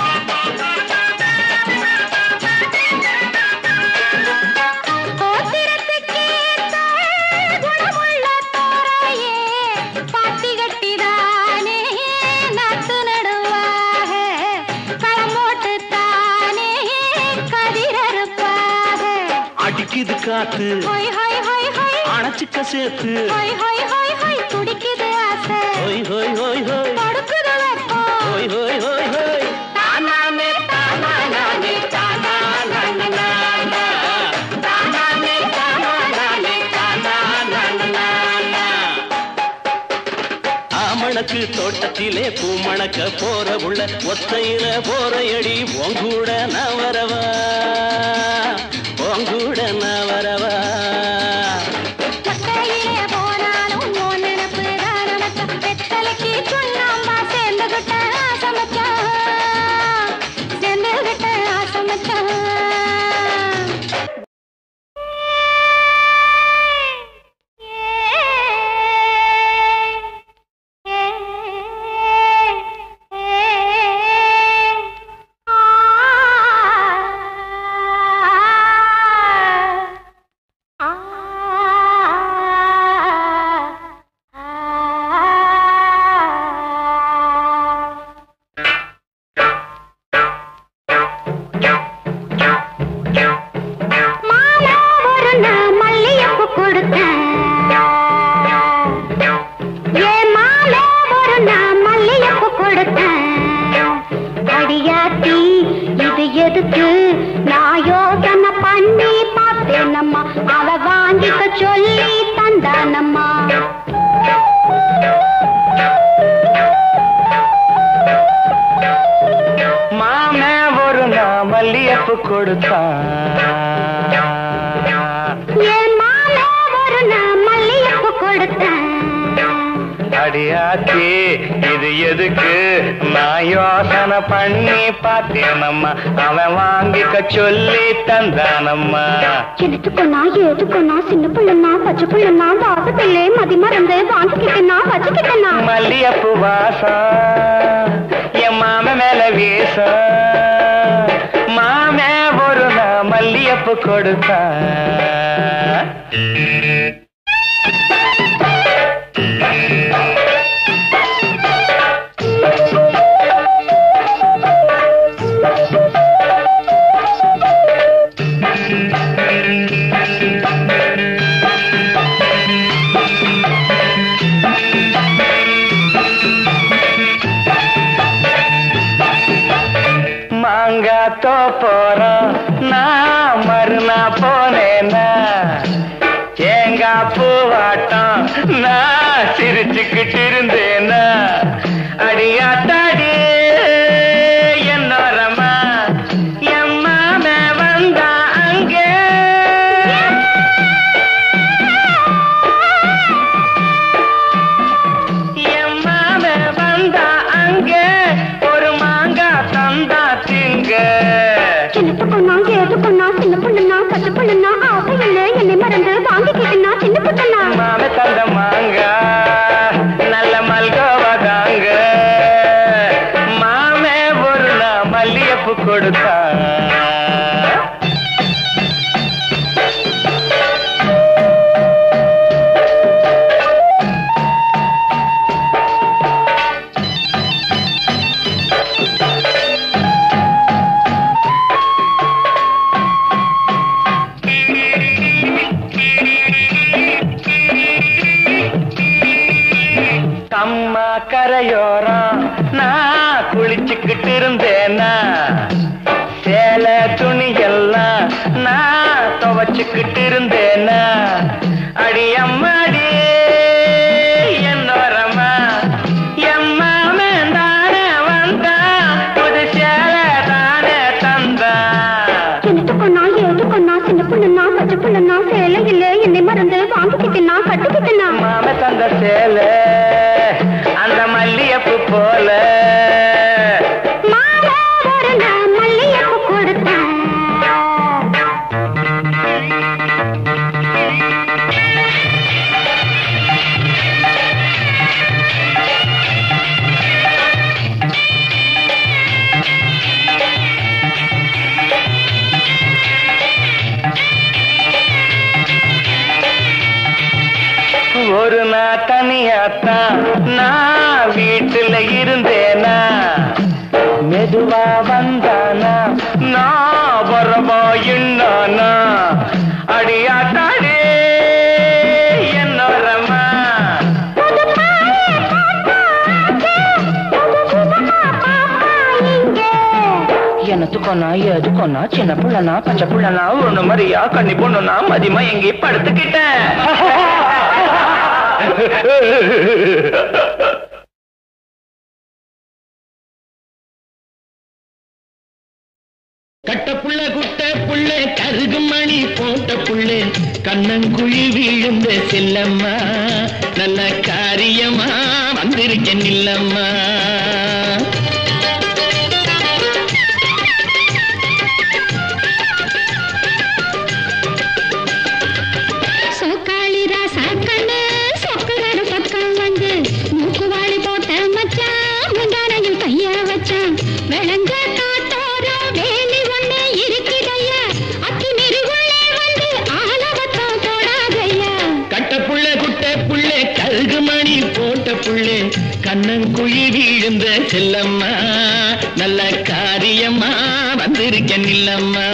கோத்திரத்துக்கேத்த குணமுள்ள தோரையே பாத்தி கட்டிதானே நாத்து நடுவாக களமோட்டு தானே கதிரறுப்பாக அடிக்குது காத்து ஹொய் ஹொய் ஹொய் ஹொய் அணைச்சிக்க சேர்த்து ஹொய் ஹொய் ஹொய் ஹொய் துடிக்குது ஆசை ஹோய் ஹோய் ஹோய் ஹோய் கொடுக்குது வெப்பம் ஹோய் ஹோய் ஹோய் ஹோய் தானானே தானானே தானானே தானானே தானானே தானானே ஆமணக்கு தோட்டத்திலே பூமணக்க போற உள்ள ஒத்தையில போறையடி உங்கூட நான் வரவா உங்கூட நான் வரவா மக்கையிலே போனாலும் உன் நினப்பு தான் நமக்கு வெத்தலைக்கு சுண்ணாம்பா சேர்ந்துகிட்ட ஆசமச்சான் சேர்ந்துகிட்ட ஆசமச்சான் மாலை ஒரு நாள் மல்லிகைப்பூ கொடுத்தேன் ஏன் மாலை ஒரு நாள் மல்லிகைப்பூ கொடுத்தேன் அடியாத்தி இது எதுக்கு நான் யோசனை பண்ணி பார்த்தேனம்மா அவ வாங்கிக்க சொல்லி தந்தானம்மா மாமே ஒரு நான் மல்லியப்பு கொடுத்தான் ஏன் மாலை ஒரு நாள் மல்லிகைப்பூ கொடுத்தேன் அடியாத்தி இது எதுக்கு நான் யோசனை பண்ணி பார்த்தேனம்மா அவன் வாங்கிக்க சொல்லி தந்தானம்மா எடுத்துக்கொண்டா ஏதுக்கொண்டா சின்ன பிள்ளைனா பச்சை பிள்ளைனா வாச பிள்ளை மதி மறந்து வாங்கிக்கிட்டனா வச்சுக்கிட்டனா மல்லியப்பு வாசம் என் மாம மேல வீசம் மாமே ஒரு நான் மல்லியப்பு கொடுத்தான் மாங்கா போறோம் நான் மறுநா போனேன்னா தேங்காய் பூவாட்டம் நான் சிரிச்சுக்கிட்டு இருந்தேன்னா அடியாத்தாடி என்னோரமா என் மாம வந்தா அங்கே என் மாம வந்தா அங்கே ஒரு மாங்காய் தந்தா திங்க சின்னத்துக்கொண்டா ஏதுக்கொண்டா சின்ன பிள்ளைனா பச்சை பிள்ளைனா ஆசையில் என்னை மறந்து வாங்கிக்கிட்டனா சின்ன பிள்ளைனா மாம தந்த மாங்கா நல்ல மல்கோவா தாங்க மாமே ஒரு நாள் மல்லியப்பு கொடுத்தா விரிச்சுக்கிட்டு இருந்தேனா சேலை துணி எல்லாம் நான் துவச்சுக்கிட்டு இருந்தேனா அடி அம்மாடி என்னோரமா எம்மாமே தானே வந்தா புது சேலை தானே தந்தா எனத்துக்கொன்னா ஏதுக்கொன்னா சின்ன புள்ளனா பச்சை புள்ளனா சேலையிலே என்னை மறந்து வாங்கிக்கிட்டேனா கட்டிக்கிட்டேனா மாம தந்த சேலை அந்த மல்லியப்பு போல மாலை ஒரு நாள் மல்லிகைப்பூ கொடுத்தேன் ஒரு நாள் தனியாத்தான் நான் வீட்டுல இருந்தேனா மெதுவா வந்தானா நான் வரவா என்னானா அடியாத்தாடே என்னோரமா எனத்துக்கொன்னா எதுக்கொன்னா சின்ன புள்ளனா பச்சை புள்ளனா ஒண்ணு மாதிரியா கண்ணி பொண்ணுனா மதியமா எங்கே படுத்துக்கிட்டேன் கட்ட புள்ள குட்ட புள்ள கருகு மணி போட்ட புள்ளே கண்ணங்குழி விழுந்த செல்லம்மா நல்ல காரியமா வந்திருக்கேன் இல்லம்மா சோக்காளி ராசா கண்ணு சொக்குறாரு பக்கம் வந்து மூக்குவாளி போட்ட மச்சான் முந்தானையில் கைய வச்சான் விளைஞ்ச காட்டோரோ வேலி ஒண்ணு இருக்குதையா அத்தி நெருகுள்ளே வந்து ஆலவத்தம் தொடாதையா கட்ட புள்ள குட்ட புள்ள கருகு மணி போட்ட புள்ளே கண்ணங்குழி விழுந்த செல்லம்மா நல்ல காரியமா வந்திருக்கேன் இல்லம்மா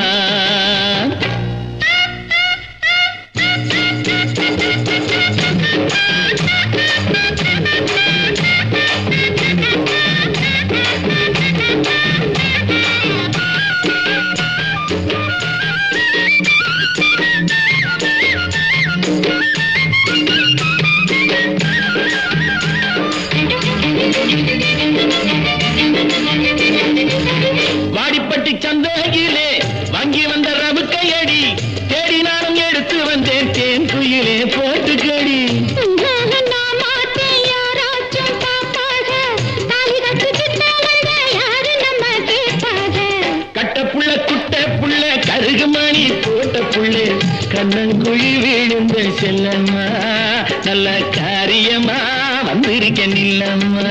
வாடிப்பட்டி சந்தையிலே வாங்கி வந்த ரவு கையடி தேடி நானும் எடுத்து வந்தேன் தேன் குயிலே போட்டு கடி நான் மாட்டேன் யாராச்சும் பாப்பாக தாலி கட்டிக்கிட்ட வந்த யாரு நம்ம கேட்பாக கட்ட புள்ள குட்ட புள்ள கருகு மணி போட்ட புள்ளே கண்ணங்குழி விழுந்த செல்லம்மா நல்ல காரியமா வந்திருக்கேன் இல்லம்மா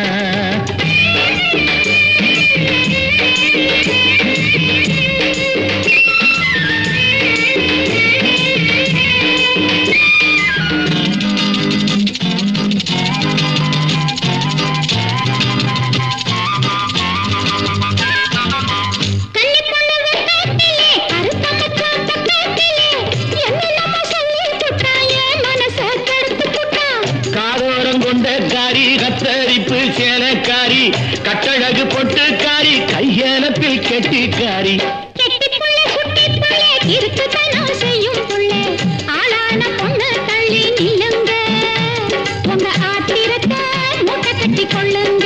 கன்னி பொண்ணு வெட்டத்திலே கருத்த மச்சான் பக்கத்திலே என்னென்னமோ சொல்லி புட்டாயே மனச கெடுத்து புட்டான் காதோரம் கொண்ட காரி கத்தரிப்பு சேலக்காரி கட்டழகு பொட்டுக்காரி கையலப்பில் கெட்டிக்காரி கெட்டி புள்ள குட்டி புள்ள இருக்குத்தனம் செய்யும் புள்ள ஆளான பொண்ணு தள்ளி நில்லுங்க உங்க ஆத்திரத்தை மூட்டை கட்டி கொள்ளுங்க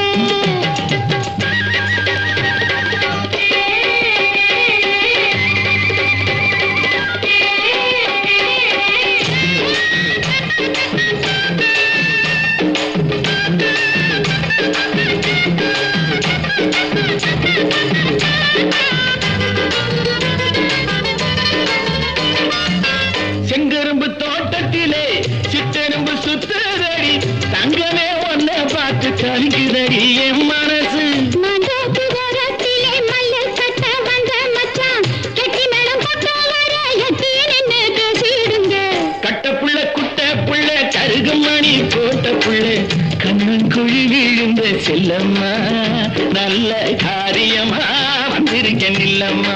செங்கரும்பு தோட்டத்திலே சிற்றெரும்பு சுத்துதடி தங்கமே ஒன்ன பார்த்து கலிக்குதடி என் மனசு மண்டோப்பு ஓரத்திலே மல்லல் கட்ட வந்த மச்சான் கெட்டி மேளம் கொட்ட வர எட்டி நின்னு பேசிடுங்க கட்ட புள்ள குட்ட புள்ள கருகு மணி போட்ட புள்ள கண்ணன் குழி விழுந்த செல்லம்மா நல்ல காரியமா வந்திருக்கேன் இல்லம்மா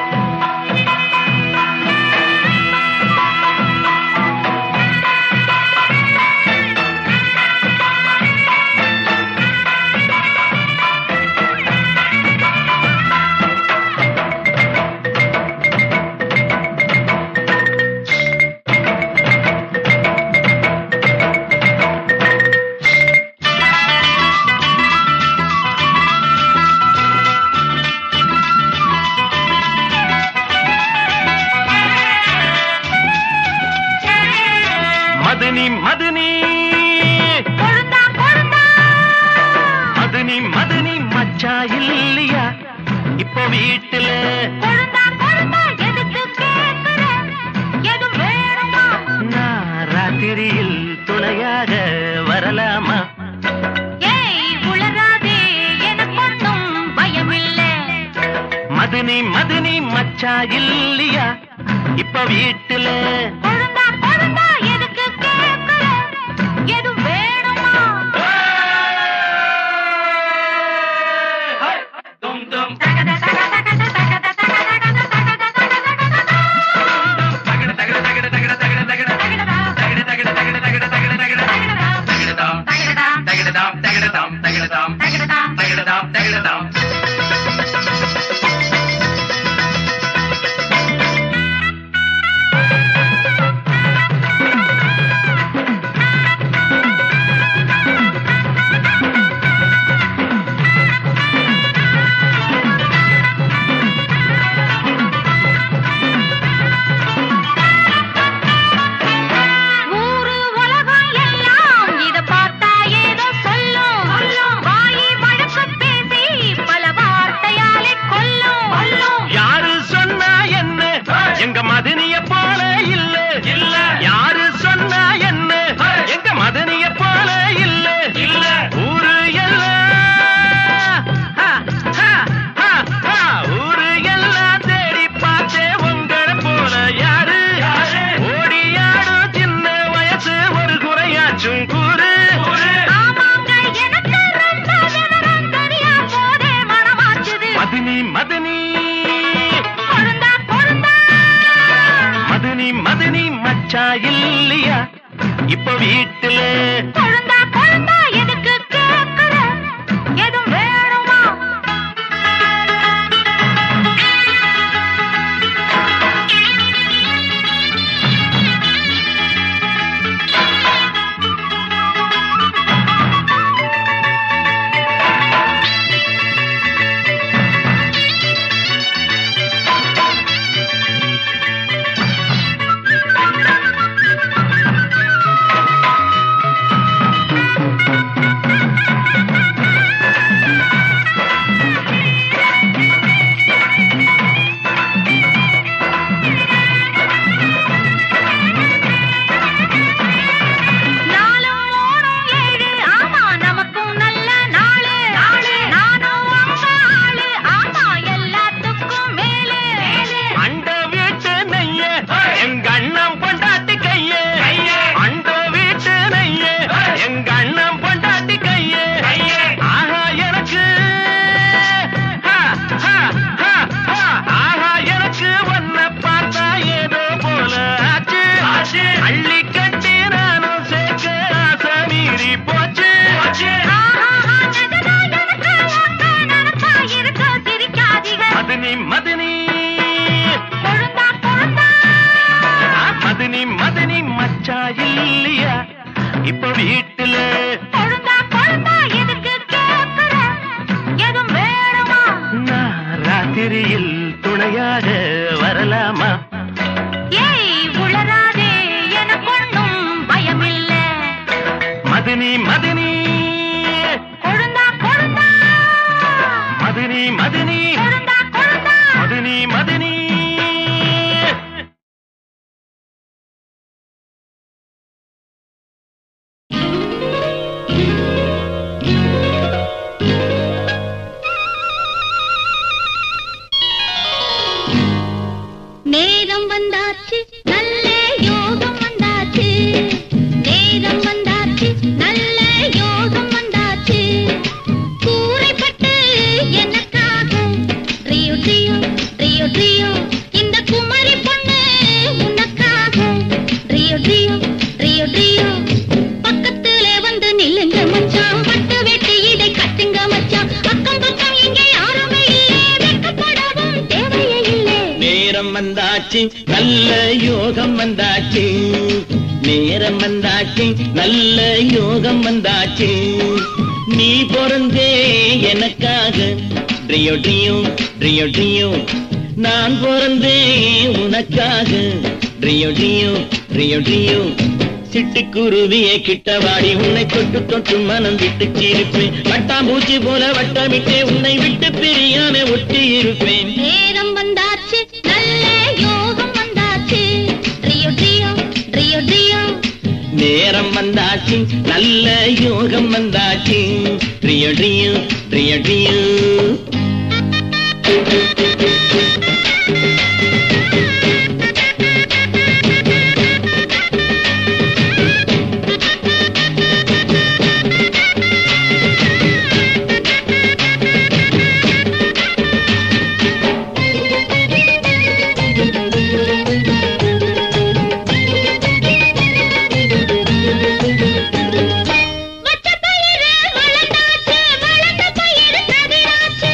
ஆ மதுனி மதுனி கொழுந்தா கொழுந்தா மதுனி மதுனி மச்சா இல்லையா இப்போ வீட்டுல கொழுந்தா கொழுந்தா எதுக்கு கேக்குற எது வேணுமா நான் ராத்திரியில் துணையாக வரலாமா ஏய் உளராதே எனக்கொன்னும் பயமில்லை மதுனி மதுனி மச்சா இல்லையா இப்ப வீட்டுல கொழுந்தா கொழுந்தா எதுக்கு கேக்குற எது வேணுமா தகத தகத தகத தகத தகத ஊரு உலகம் எல்லாம் இத பார்த்தா ஏதோ சொல்லும் வாயி வழக்கு பேசி பல வார்த்தையாலே கொல்லும் யாரு சொன்னா என்ன எங்க மதனிய போல இல்ல இல்ல யாரு சொன்னா என்ன எங்க மதனிய போல இல்ல இல்ல ஊரு எல்லாம் ஹ, ஹ, ஹ, ஹ. ஊரு எல்லாம் தேடி பார்த்தே உங்களை போல யாரு ஓடியாடும் சின்ன வயசு ஒரு குறையாச்சும் கூறு ஆமாங்க எனக்கு ரொம்ப விவரம் தெரியா போதே மனமாச்சுது மதினி மதினி கொழுந்தா கொழுந்தா மதினி மதினி மச்சா இல்லையா இப்ப வீட்டுல கொழுந்தா கொழுந்தா எதுக்கு கேக்குற எதுவும் வேணுமா நாலும் மூணும் ஏழு ஆமா நமக்கும் நல்ல நாளு நானும் உங்க ஆளு ஆமா எல்லாத்துக்கும் மேலு அண்ட வீட்டு நெய்ய எங்க அண்ணன் பொண்டாட்டி கைய அண்ட வீட்டு நெய்ய எங்க அண்ணன் பொண்டாட்டி கைய ஆஹா எனக்கு ஹ, ஹ, ஹ, ஹ. ஆஹா எனக்கு உன்னை பார்த்தா ஏதோ போல ஆச்சு அள்ளி கட்டி நானும் சேர்க்க ஆசை மீறி போச்சு ஆஹா, நிஜமா எனக்கு உங்க நினைப்பா இருக்கு, சிரிக்காதீங்க. மதினி மதினி கொழுந்தா, கொழுந்தா. மதினி மதினி மச்சா இல்லையா இப்ப வீட்டுல கொழுந்தா, கொழுந்தா, எதுக்கு கேக்குற? எதுவும் வேணுமா? நான் ராத்திரியில் துணையாக வரலாமா ஏய், உளறாதே, எனக்கொன்னும் பயமில்லை. மதினி மதினி கொழுந்தா, கொழுந்தா. மதினி மதினி கொழுந்தா, கொழுந்தா. மதினி மதினி நேரம் வந்தாச்சு நல்ல யோகம் வந்தாச்சு நேரம் வந்தாச்சு நல்ல யோகம் வந்தாச்சு கூரைப்பட்டு எனக்காக ரியோ ரியோ ரியோ ரியோ இந்த குமரி பொண்ணு உனக்காக ரியோ ரியோ ரியோ ரியோ பக்கத்துல வந்து நில்லுங்க மச்சான் பட்டு வெட்டி இதை கட்டுங்க மச்சான் அக்கம் பக்கம் இங்கே யாருமே இல்லை வெட்கப்படவும் தேவையே இல்லை நேரம் வந்தாச்சு நல்ல யோகம் வந்தாச்சு நேரம் வந்தாச்சு நல்ல யோகம் வந்தாச்சு நீ பிறந்தே எனக்காக ட்ரியோ ட்ரியோ ட்ரியோ ட்ரியோ நான் பிறந்தே உனக்காக ட்ரியோ ட்ரியோ ட்ரியோ ட்ரியோ சிட்டுக்குருவியை கிட்டவாடி உன்னை தொட்டு தொட்டு மனம் விட்டு சிரிப்பேன் வட்டாம்பூச்சி போல வட்டமிட்டே உன்னை விட்டு பிரியாம ஒட்டி இருப்பேன் நேரம் வந்தாச்சு நல்ல யோகம் வந்தாச்சு ட்ரியோ ட்ரியோ ட்ரியோ ட்ரியோ நேரம் வந்தாச்சு நல்ல யோகம் வந்தாச்சு ட்ரியோ ட்ரியோ ட்ரியோ ட்ரியோ வச்ச பயிறு வளர்ந்தாச்சு வளர்ந்த பயிறு கதிராச்சு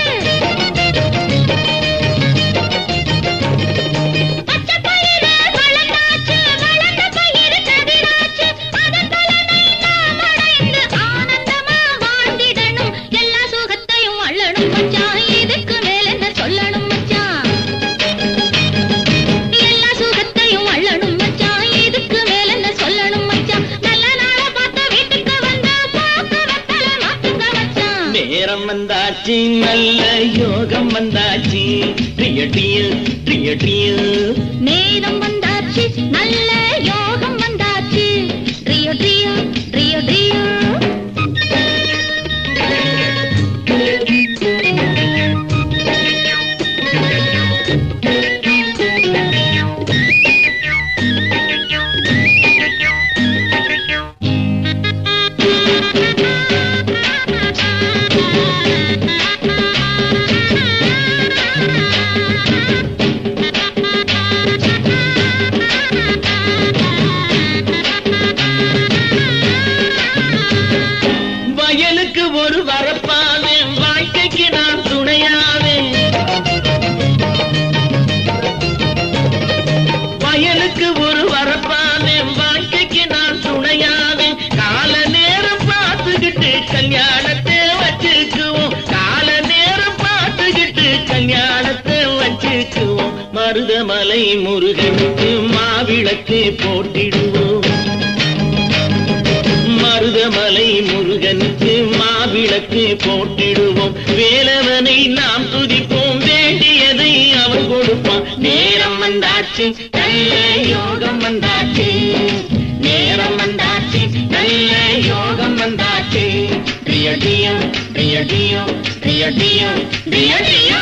வச்ச பயிறு வளர்ந்தாச்சு வளர்ந்த பயிறு கதிராச்சு அதன் பலனை நாம் அடைந்து ஆனந்தமா வாழ்ந்திடணும் எல்லா சுகத்தையும் அள்ளணும் மச்சான் இதுக்கு மேல என்ன சொல்லணும் மச்சான் எல்லா சுகத்தையும் அள்ளணும் மச்சான் இதுக்கு மேல என்ன சொல்லணும் மச்சான் நல்ல நாள பார்த்து வீட்டுக்கு வந்து போக்கு வெத்தல மாத்துங்க மச்சான் நேரம் வந்தாச்சு நல்ல யோகம் வந்தாச்சு ட்ரியோ ட்ரியோ ட்ரியோ ட்ரியோ நேரம் வந்தாச்சு நல்ல யோகம் வந்தாச்சு ட்ரியோ ட்ரியோ ட்ரியோ ட்ரியோ வயலுக்கு ஒரு வரப்பாவேன் வாழ்க்கைக்கு நான் துணையாவேன் வயலுக்கு ஒரு வரப்பாவேன் வாழ்க்கைக்கு நான் துணையாவேன் கால நேரம் பார்த்துக்கிட்டு கல்யாணத்தை வச்சுக்குவோம் கால நேரம் பார்த்துக்கிட்டு கல்யாணத்தை வச்சுக்குவோம் மருதமலை முருகனுக்கு மாவிளக்கு போட்டிடுவோம் மருதமலை முருகனுக்கு மாவிளக்கு போட்டிடுவோம் வேலவனை நாம் துதிப்போம் வேண்டியதை அவன் கொடுப்பான் நேரம் வந்தாச்சு நல்ல யோகம் வந்தாச்சு நேரம் வந்தாச்சு நல்ல யோகம் வந்தாச்சு ரியடியோ ரியடியோ ரியடியோ ரியடியோ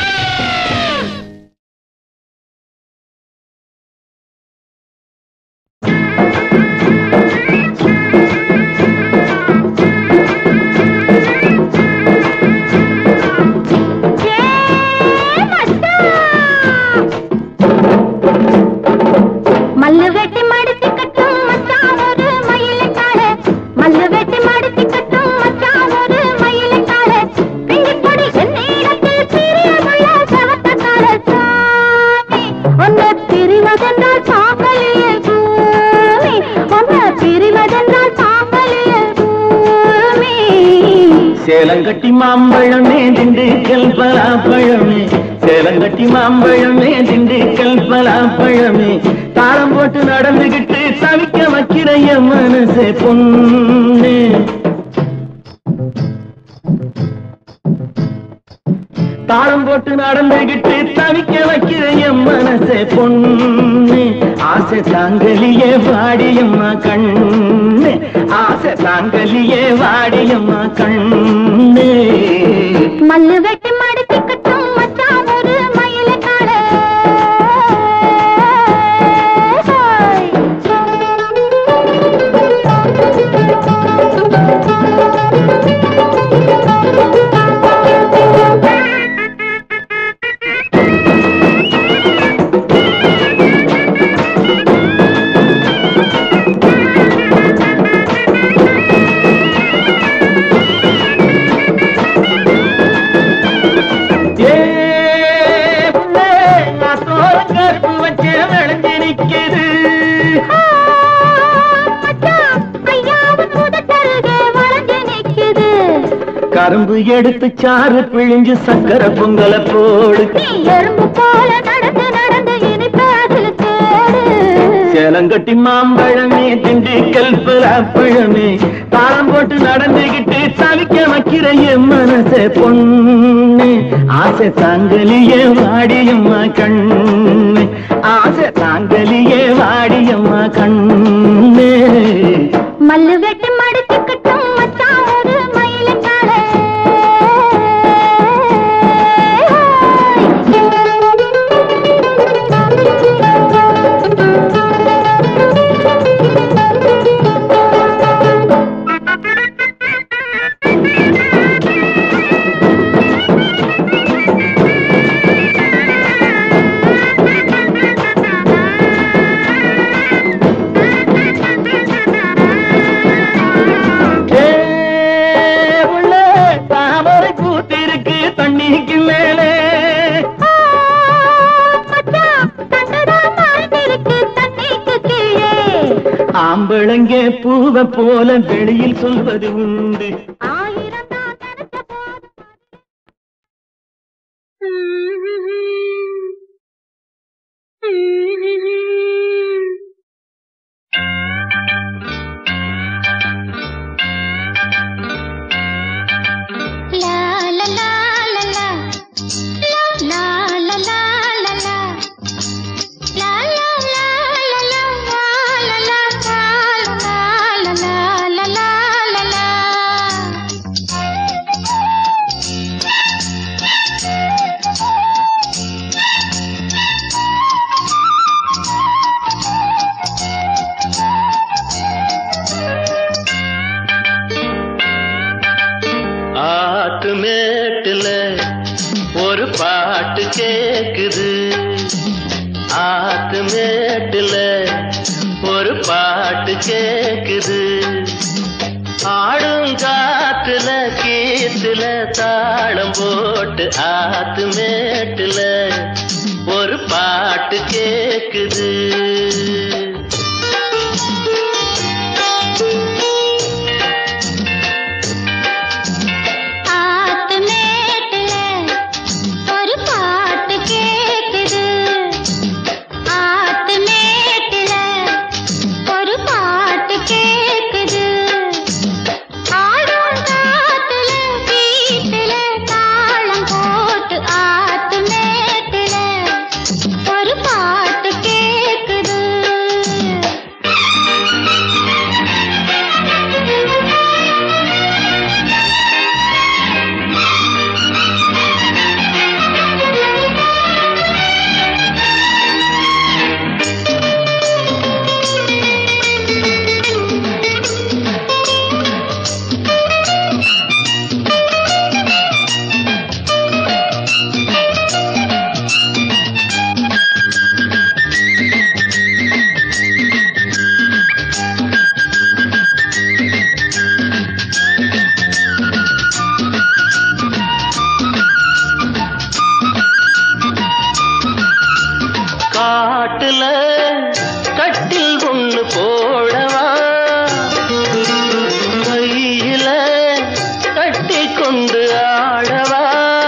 மல்லு வெட்டி மடிச்சு கட்டும் மச்சான் ஒரு மயிலுக்கார மல்லு வெட்டி மடிச்சு கட்டும் மச்சான் ஒரு மயிலுக்கார பிங்கிப்பொடி என்னிடத்தில் பிரியமுள்ள சவத்தக்கார சாமி உன்னை பிரிவதென்றால் சாம்பலியே பூமி உன்னை பிரிவதென்றால் சாம்பலியே பூமி சேலங்கட்டி மாம்பழமே திண்டுக்கல் பலாப்பழமே சேலங்கட்டி மாம்பழமே திண்டுக்கல் பலாப்பழமே தாளம் போட்டு நடந்துகிட்டு தவிக்க வைக்கிற என் மனசே பொண்ணு தாளம் போட்டு நடந்துகிட்டு தவிக்க வைக்கிற என் மனசே பொண்ணு ஆசை தாங்கலியே வாடியம்மா கண்ணு ஆசை தாங்கலியே வாடியம்மா கண்ணு மல்லு வெட்டி மடிச்சு கட்டும் மச்சான் ஒரு மயிலுக்கார ஏ புள்ளே, நான் தோர கருப்பு வச்ச விளைஞ்சு நிக்குது மச்சான் ஐயாவும் முதட்டருகே வளைஞ்சு நிக்குது கரும்பு எடுத்து சாறு பிழிஞ்சு சக்கரை பொங்கல போடு நீ எறும்பு போல நடந்து நடந்து இனிப்பு அதில் தேடு சேலங்கட்டி மாம்பழமே திண்டுக்கல் பழமே தாளம் போட்டு நடந்துகிட்டு தவிக்க வைக்கிற என் மனசே பொண்ணு ஆசை தாங்கலியே வாடியம்மா கண்ணு ஆசை தாங்கலியே வாடியம்மா கண்ணு மல்லு வெட்டி மடிச்சுக்கிட்டும் மச்சான் ஒரு மயிலக்காலே ஏ, உள்ள தாமரை பூத்திருக்கு தண்ணிக்கு மேலே மச்சான் கண்டதான் மறைஞ்சிருக்கு தண்ணிக்கு கீழே ஆம்பளங்கே பூவை போல வெளியில் சொல்வது உண்டு ஆயிரம் தான் நினைச்ச போதும் லா லா லா லா லா. லா லா லா லா லா. லா லா லா லா லா. லா லா லா லா லா லா லா லா லா. ஆத்து மேட்டுல ஒரு பாட்டு கேக்குது ஆத்து மேட்டுல ஒரு பாட்டு கேக்குது ஆடும் காத்துல கீத்துல தாளம் போட்டு ஆத்து மேட்டுல ஒரு பாட்டு கேக்குது ஆத்து மேட்டுல ஒரு பாட்டு கேக்குது ஆத்து மேட்டுல ஒரு பாட்டு கேக்குது ஆடும் காத்துல வீட்டுல தாளம் போட்டு ஆத்து மேட்டுல ஒரு பாட்டு கேக்குது காட்டுல கட்டில் ஒண்ணு போடவா கையில கட்டி கொண்டு ஆடவா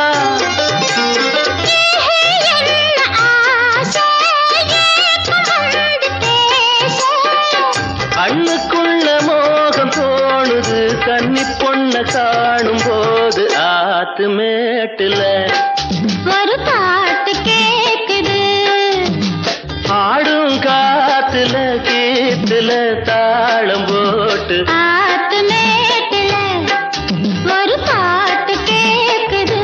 கண்ணுக்குள்ள மோகம் தோணுது கன்னி பொண்ண காணும் போது ஆத்து மேட்டுல ஒரு பாட்டு கேக்குது ஆடும் காத்துல கீத்துல தாளம் போட்டு ஆத்து மேட்டுல ஒரு பாட்டு கேக்குது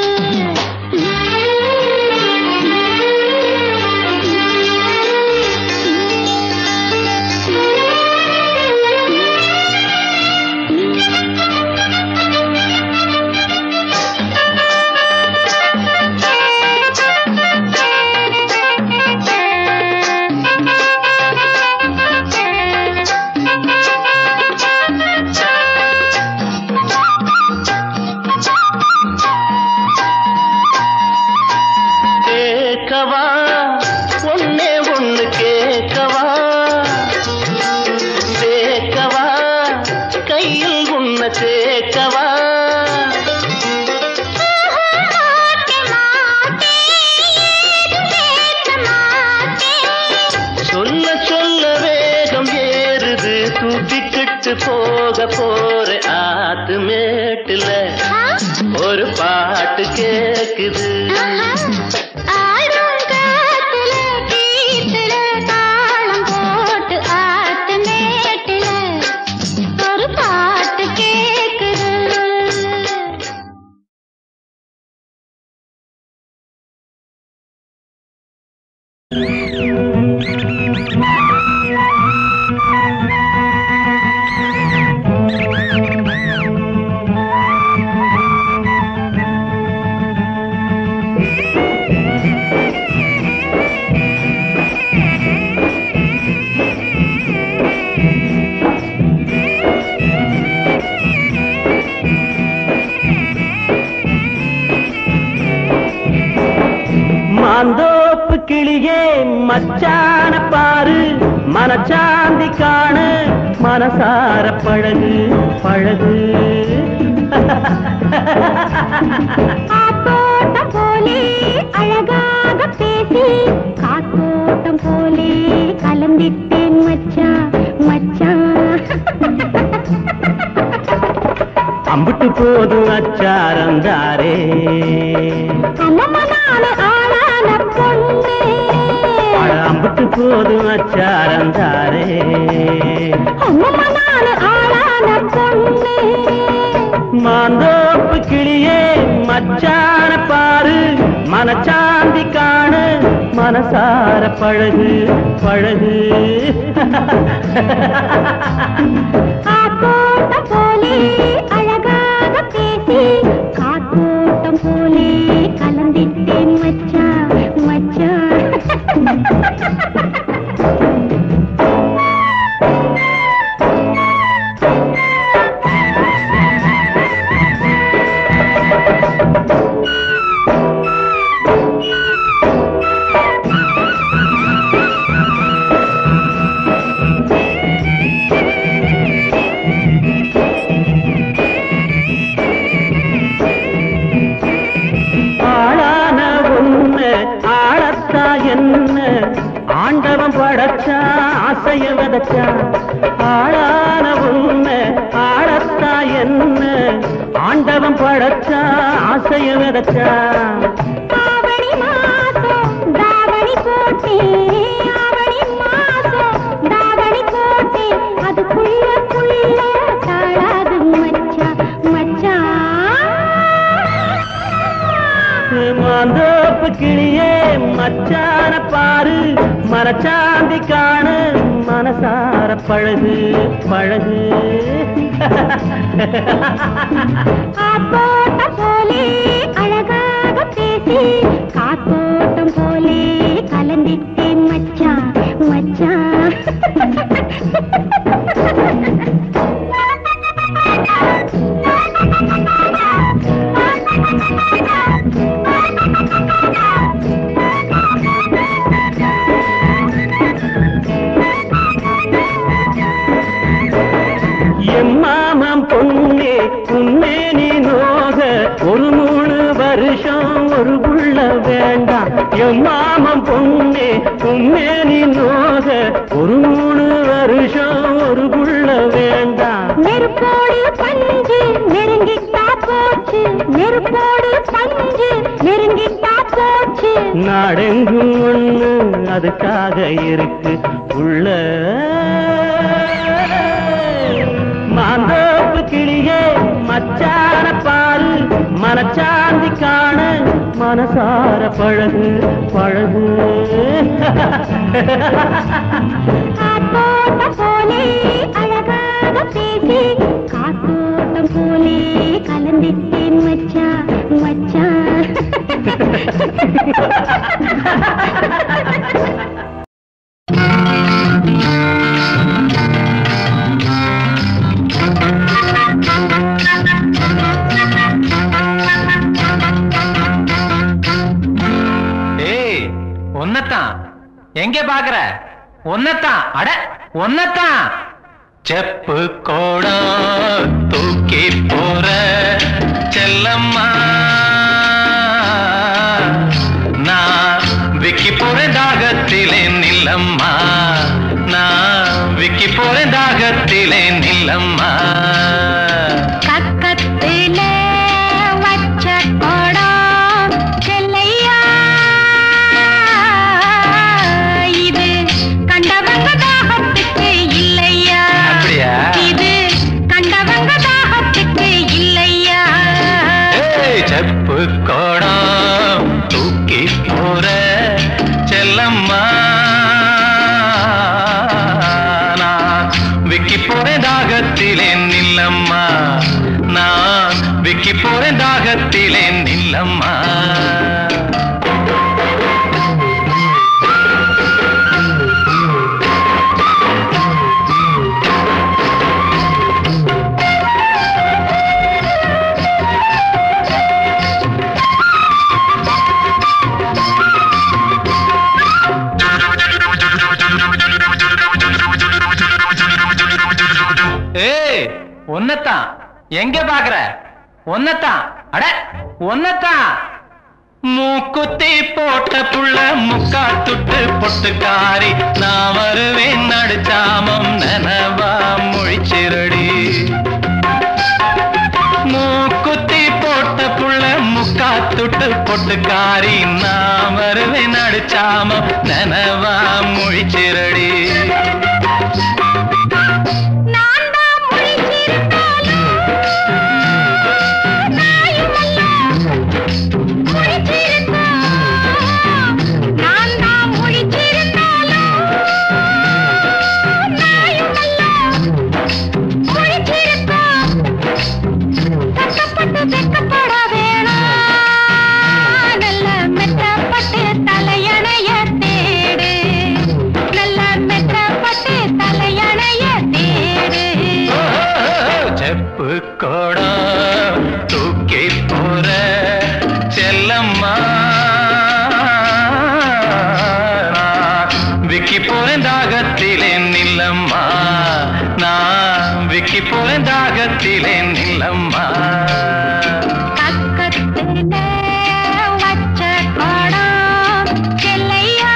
கேட்கவா ஒன்னே ஒண்ணு கேட்கவா சேர்க்கவா கையில் உன்ன சேர்க்கவா சொல்ல சொல்ல விட்டு போக போற ஆத்து மேட்டுல ஒரு பாட்டு கேக்குது ஆடும் காத்துல கீத்துல தாளம் போட்டு ஆத்து மேட்டுல ஒரு பாட்டு கேக்குது மாந்தோப்பு கிளியே மச்சான பாரு மனச்சாந்தி காணு மனசார பழகு பழகு காத்தோட்டம் போலே அழகாக பேசி காத்தோட்டம் போலே கலந்திட்டேன் மச்சான் மச்சான் அம்பிட்டு போதும் அச்சாரந்தாரே அம்மம்மா நானு ஆளான பொண்ணு அட அம்பிட்டு போதும் அச்சாரந்தாரே அம்மம்மா நானு ஆளான பொண்ணு மாந்தோப்பு கிளியே மச்சான பாரு மனச்சாந்தி காணு மனசார பழகு பழகு காத்தோட்டம் போலே அழகாக பேசி காத்தோட்டம் போலே கலந்திட்டேன் மச்சான் மச்சான் ஆளான ஒண்ணு ஆளத்தா என்ன ஆண்டவன் படைச்சா ஆசைய விதைச்சா ஆளான ஒண்ணு ஆளத்தா என்ன ஆண்டவன் படைச்சா ஆசைய விதைச்சா ஆவணி மாசம் தாவணி போட்டே ஆவணி மாசம் தாவணி போட்டே அதுக்குள்ள புள்ள தாழாது மச்சான் மச்சான் மாந்தோப்பு கிளியே மச்சான பாரு மரச்சாந்தி காணு மனசார பழகு பழகு காத்தோட்டம் போலே அழகாக பேசி காத்தோட்டம் போலே கலந்திட்டேன் மச்சான் மச்சான் எம்மாமம் பொண்ணே உன்னே நீ நோக ஒரு மூணு வருஷம் ஒரு புள்ள வேண்டாம் எம்மாமம் பொண்ணே உன்னே நீ நோக ஒரு மூணு வருஷம் ஒரு புள்ள வேண்டாம் நெருப்போடு பஞ்சு நெருங்கிட்டா போச்சு நெருப்போடு பஞ்சு நெருங்கிட்டா போச்சு நாடெங்கும் ஒண்ணு அதுக்காக இருக்கு உள்ள மாந்தோப்பு கிளியே மச்சான பால் மனச்சாந்தி காண மனசார பழகு பழகு காத்தோட்டம் போலே அழகாக பேசி காத்தோட்டம் போலே கலந்திட்டேன் மச்சான் மச்சான் ஏய் ஒன்னத்தான் எங்க பாக்குற ஒன்னத்தான் அட ஒன்னத்தான் செப்பு கோடம் தூக்கி போற செல்லம்மா நான் விக்கி போறேன் தாகத்திலே நில்லம்மா நான் விக்கி போறேன் தாகத்திலே நில்ல நில்லம்மா கக்கத்தில வச்ச கொடம் செல்லையா இது கண்டவங்க தாகத்துக்கு இல்லையா அப்படியா? இது கண்டவங்க தாகத்துக்கு இல்லையா ஏய், செப்பு கோடம் தூக்கி போற செல்லம்மா நான் விக்கி போறேன் தாகத்திலே நில்லம்மா நான் விக்கி போறேன் தாகத்திலே நில்லம்மா ஏய் ஒன்னத்தான் எங்க பாக்குற ஒன்னத்தான் அட ஒன்னத்தான் மூக்குத்தி போட்ட புள்ள முக்கா துட்டு பொட்டுக்காரி நான் வருவேன் நடுச்சாமம் நனவா முழிச்சிரடி மூக்குத்தி போட்ட புள்ள முக்கா துட்டு பொட்டுக்காரி நான் வருவேன் நடுச்சாமம் நனவா முழிச்சிரடி நான் தான் முழிச்சிருந்தாலும் நாயுமல்ல முழிச்சிருந்தா நான் தான் முழிச்சிருந்தாலும் நாயுமல்ல முழிச்சிருந்தா வெக்கப்பட்டு வெக்கப்பட வேணாம் நல்ல மெத்தப்பட்டு தலையணைய தேடு நல்ல மெத்தப்பட்டு தலையணைய தேடு செப்பு கோடம் தூக்கி போற செல்லம்மா நான் விக்கி போறேன் தாகத்திலே நில்லம்மா நான் விக்கி போறேன் தாகத்திலே நில்லம்மா பக்கத்துல வச்ச கொடம் செல்லையா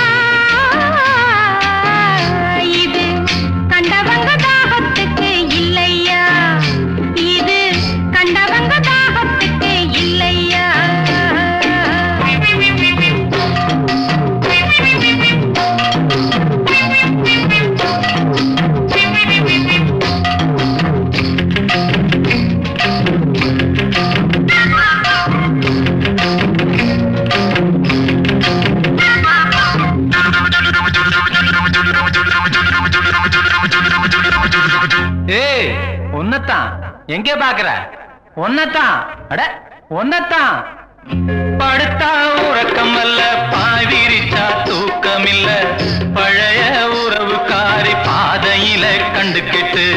இது கண்டவங்க தாகத்துக்கு இல்லையா இது கண்டவங்க தாகத்துக்கு இல்லையா ஏய் உன்னத்தான் எங்கே பாக்குற ஒன்னத்தான் அட ஒன்னத்தான் படுத்தா உறக்கம் அல்ல பாய் விரிச்சா தூக்கம் இல்ல பழைய உறவுக்காரி பாதையில கண்டுக்கிட்டு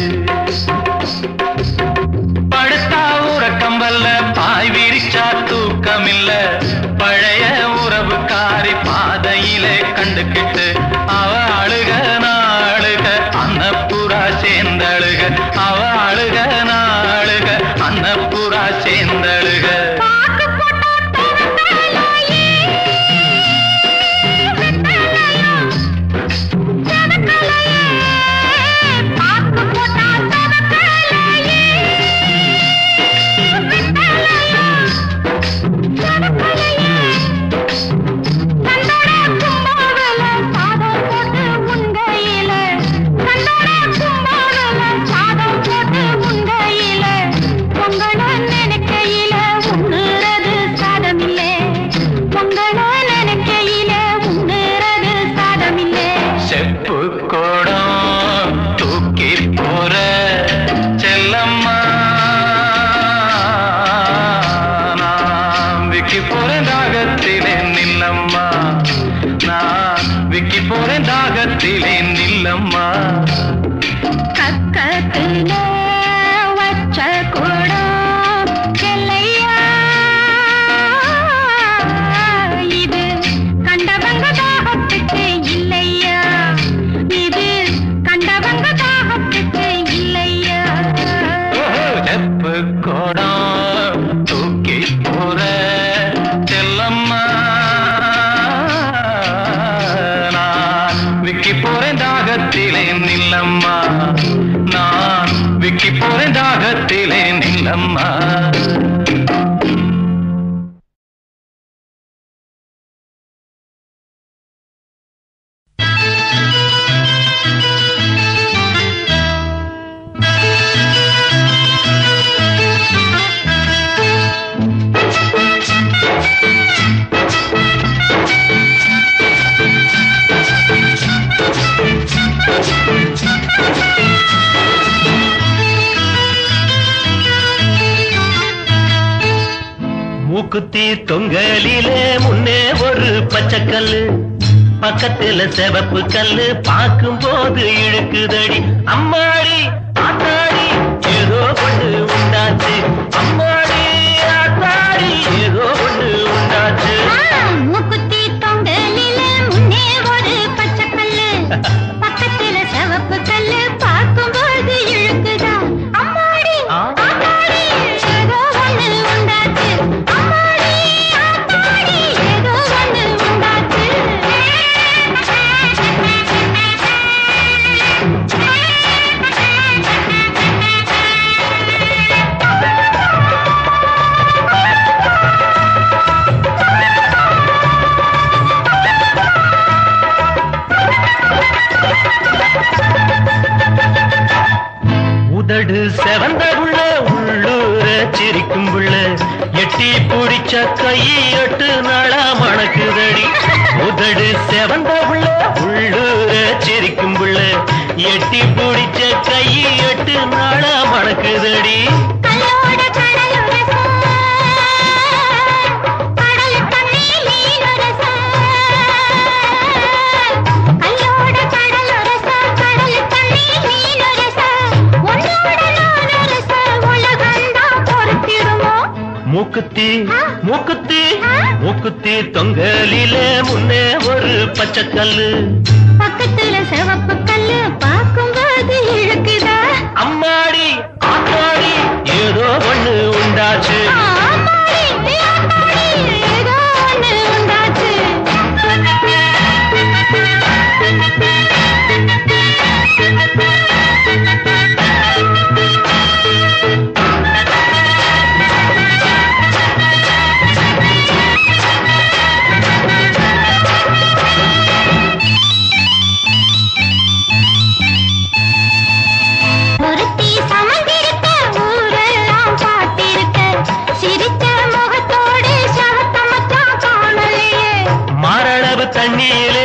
படுத்தா உறக்கம் வல்ல பாய் விரிச்சா தூக்கம் இல்ல பழைய உறவுக்காரி பாதையில கண்டுக்கிட்டு அவ அழுக நாளுக அன்னப்புறா சேர்ந்தழுக அவ அழுக நாளுக அன்னப்புறா சேர்ந்தழுக பாக்கு போட்டா தவக்கலையே வெத்தலையோ தவக்கலையே பாக்கு போட்டா கட்டிலே நில்லம்மா மூக்குத்தி தொங்கலிலே முன்னே ஒரு பச்சைக்கல்லு பக்கத்துல சிவப்பு கல்லு பார்க்கும் போது இழுக்குதடி அம்மாடி ஆத்தாடி ஏதோ ஒண்ணு உண்டாச்சு அம்மாடி ஆத்தாடி ஏதோ ஒண்ணு உண்டாச்சு மூக்குத்தி தொங்கலில முன்னே ஒரு பச்சைக்கல்லு பக்கத்துல சிவப்பு கல்லு பார்க்கும்போது இழுக்குதா அம்மாடி ஆ. ஆத்தாடி ஏதோ ஒண்ணு உண்டாச்சு அம்மாடி ஆத்தாடி ஏதோ ஒண்ணு உண்டாச்சு உதடு செவந்த புள்ள உள்ளூர சிரிக்கும் புள்ள எட்டி பிடிச்ச கையை எட்டு நாளா மணக்குதடி உதடு செவந்த புள்ள உள்ளூர சிரிக்கும் புள்ள எட்டி பிடிச்ச கையை எட்டு நாளா மணக்குதடி கல்லோட கடலுரசம் கடல் தண்ணி மீனுரசம் கல்லோட கடலுரசம் கடல் தண்ணி மீனுரசம் உன்னோட நானுரசம் உலகந்தான் பொறுத்திடுமோ மூக்குத்தி ஆ. மூக்குத்தி ஆ. மூக்குத்தி தொங்கலிலே முன்னே ஒரு பச்சைக்கல்லு பக்கத்துல சிவப்பு கல்லு பார்க்கும்போது இழுக்குதா அம்மாடி ஆத்தாடி ஏதோ ஒண்ணு உண்டாச்சு ஆமாடி, ஆத்தாடி, ஏதோ ஒண்ணு உண்டாச்சு. ஒருத்தி சமந்திருக்க ஊரெல்லாம் பார்த்திருக்க சிரித்த முகத்தோடு சகத்த மச்சான் காணலையே மாரளவு தண்ணியிலே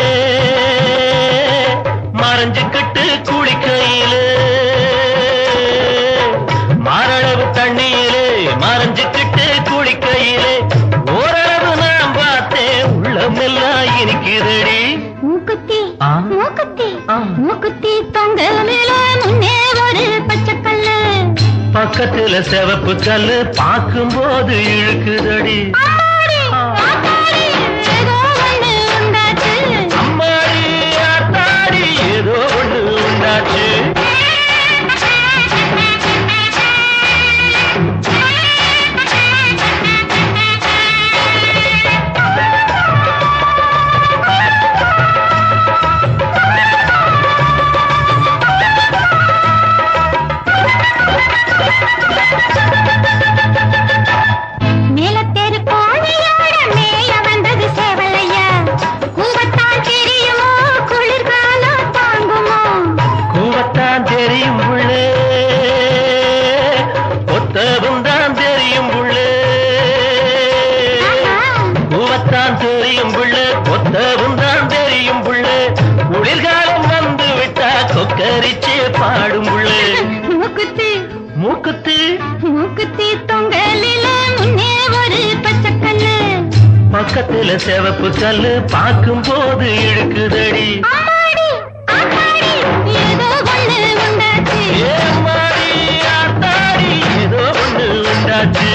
மறைஞ்சுக்கிட்டு குளிக்கையிலே மாரளவு தண்ணியிலே மறைஞ்சுக்கிட்டு குளிக்கையிலே ஓரளவு நான் பார்த்தேன் உள்ளமெல்லாம் இனிக்குதடி மூக்குத்தி ஆ. மூக்குத்தி ஆ. மூக்குத்தி தொங்கலில முன்னே ஒரு பச்சைக்கல்லு பக்கத்துல சிவப்பு கல்லு பார்க்கும்போது இழுக்குதடி அம்மாடி, ஆத்தாடி, ஏதோ ஒண்ணு உண்டாச்சு அம்மாடி ஆத்தாடி ஏதோ ஒண்ணு உண்டாச்சு மேலத்தெரு கோழியோட மேய வந்தது சேவலையா கூவத்தான் தெரியுமோ குளிர்காலம் தாங்குமோ கூவத்தான் தெரியும் புள்ளே ஒத்தவும் தான் தெரியும் புள்ளே கூவத்தான் தெரியும் புள்ளே ஒத்தவும் தான் தெரியும் புள்ளே குளிர்காலம் வந்து விட்டா கொக்கரிச்சே பாடும் புள்ளே மூக்குத்தி மூக்குத்தி மூக்குத்தி தொங்கலில முன்னே ஒரு பச்சைக்கல்லு பக்கத்துல சிவப்பு கல்லு பார்க்கும் போது இழுக்குதடி அம்மாடி ஆத்தாடி ஏதோ ஒண்ணு உண்டாச்சு ஏம்மாடி, ஆத்தாடி, ஏதோ ஒண்ணு உண்டாச்சு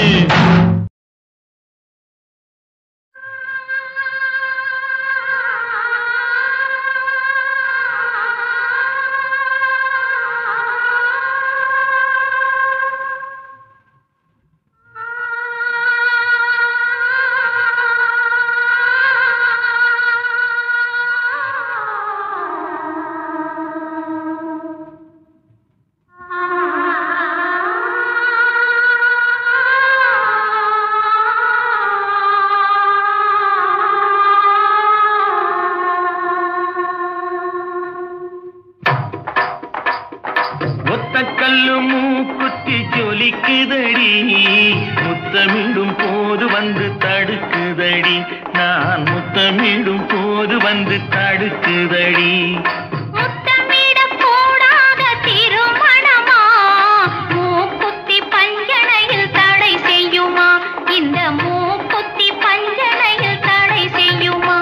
கல்லு மூக்குத்தி ஜொலிக்குதடி முத்தமிடும் போது வந்து தடுக்குதடி நான் முத்தமிடும் போது வந்து தடுக்குதடி முத்தமிடக் கூடாத திருமணமா மூக்குத்தி பஞ்சனையில் தடை செய்யுமா இந்த மூக்குத்தி பஞ்சனையில் தடை செய்யுமா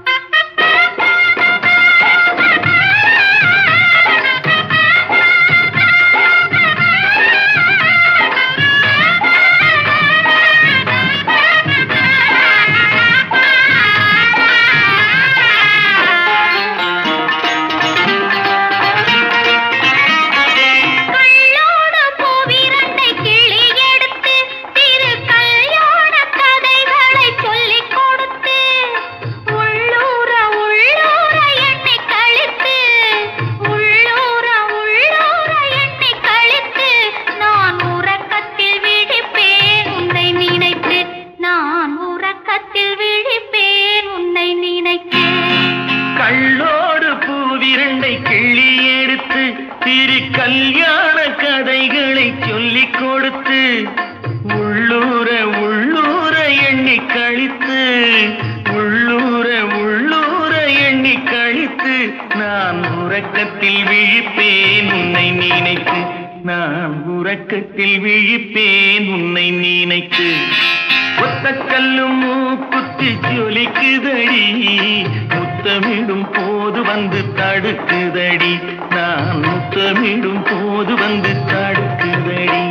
கள்ளோடு பூவிரண்டை கிள்ளி எடுத்து திரு கல்யாண கதைகளை சொல்லிக் கொடுத்து உள்ளூர உள்ளூர எண்ணி கழித்து உள்ளூர உள்ளூர எண்ணி கழித்து நான் உறக்கத்தில் விழிப்பேன் உன்னை நினைத்து நான் உறக்கத்தில் விழிப்பேன் உன்னை நினைத்து கள்ளோடு பூவிரண்டை கிள்ளி எடுத்து திரு கல்யாண கதைகளை சொல்லிக் கொடுத்து உள்ளூர உள்ளூர எண்ணி கழித்து உள்ளூர உள்ளூர எண்ணி கழித்து நான் உறக்கத்தில் விழிப்பேன் உன்னை நினைத்து நான் உறக்கத்தில் விழிப்பேன் உன்னை நினைத்து ஒத்த கல்லும் மூக்குத்தி ஜொலிக்குதடி முத்தமிடும் போது வந்து தடுக்குதடி நான் முத்தமிடும் போது வந்து தடுக்குதடி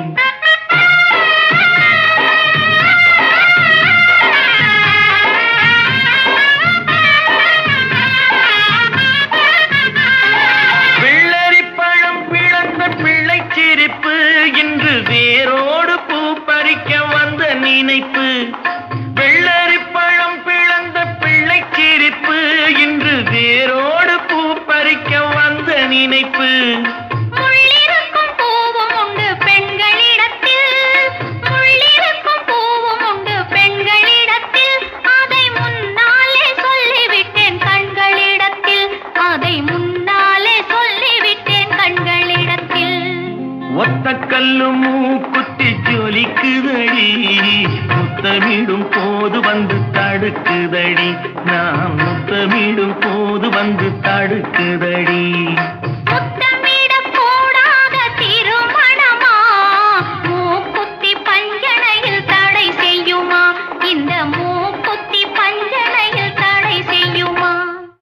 வெள்ளரி பழம் பிளந்த பிள்ளை சிரிப்பு இன்று வேரோடு பூ பறிக்க வந்த நினைப்பு வெள்ளரி பழம் பிளந்த பிள்ளை சிரிப்பு இன்று வேரோடு பூ பறிக்க வந்த நினைப்பு முள்ளிருக்கும் பூவும் உண்டு பெண்களிடத்தில் முள்ளிருக்கும் பூவும் உண்டு பெண்களிடத்தில் அதை முன்னாலே சொல்லிவிட்டேன் கண்களிடத்தில் அதை முன்னாலே சொல்லிவிட்டேன் கண்களிடத்தில் ஒத்த கல்லு மூக்குத்தி ஜொலிக்குதடி முத்தமிடும் போது வந்து தடுக்குதடி நான் முத்தமிடும் போது வந்து தடுக்குதடி முத்தமிடக் கூடாத திருமணமா மூக்குத்தி பஞ்சனையில் தடை செய்யுமா இந்த மூக்குத்தி பஞ்சனையில் தடை செய்யுமா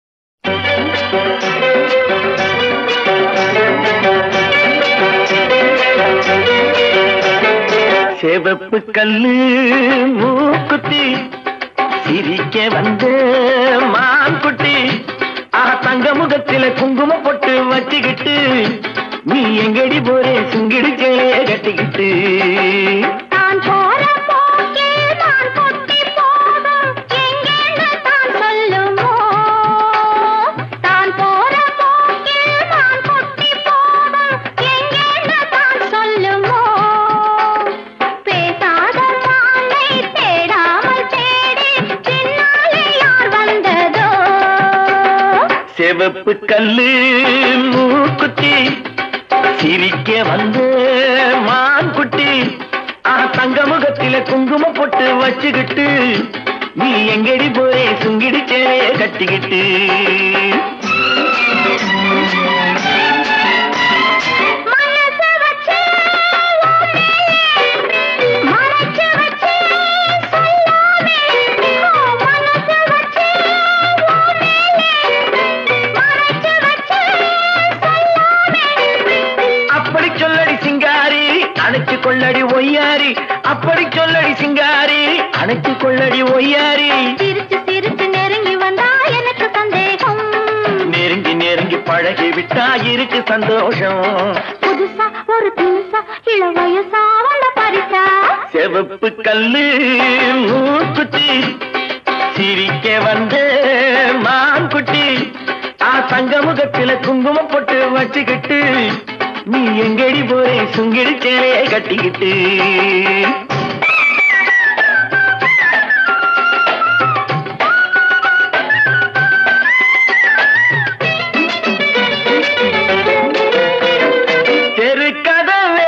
சிவப்பு கல்லு மூக்குத்தி சிரிக்க வந்த மான்குட்டி ஆ தங்க முகத்தில குங்குமம் பொட்டு வச்சுக்கிட்டு நீ எங்கடி போறே சுங்கிடி சேலைய கட்டிக்கிட்டு தான் போற போக்கில் நான் கொட்டி போகும் எங்கென்று தான் சொல்லுமோ தான் போற போக்கில் நான் கொட்டி போகும் எங்கென்று தான் சொல்லுமோ பேசாத மாலை தேடாமல் தேடி பின்னாலே யார் வந்ததோ சிவப்பு கல்லு மூக்குத்தி சிரிக்க வந்த மான்குட்டி ஆ தங்க முகத்தில குங்குமம் பொட்டு வச்சுக்கிட்டு நீ எங்கடி போறே சுங்கிடி சேலைய கட்டிக்கிட்டு மனசு வச்சு மறைச்சு வச்சு சொல்லாமே மனசு வச்சு மறைச்சு வச்சு சொல்லாமே அப்படி சொல்லடி சிங்காரி அணைச்சு கொள்ளடி ஒய்யாரி அப்படி சொல்லடி சிங்காரி அணைச்சு கொள்ளடி ஒய்யாரி சிரிச்சு சிரிச்சு நெருங்கி வந்தா எனக்கு சந்தேகம் நெருங்கி நெருங்கி பழகி விட்டா இருக்கு சந்தோஷம் புதுசா ஒரு தினுசா இள வயசா வள பரிசா சிவப்பு கல்லு மூக்குத்தி சிரிக்க வந்த மான்குட்டி ஆ தங்க முகத்தில குங்குமம் போட்டு வச்சுக்கிட்டு நீ எங்கடி போறே சுங்கிடி சேலையை கட்டிக்கிட்டு தெருக்கதவே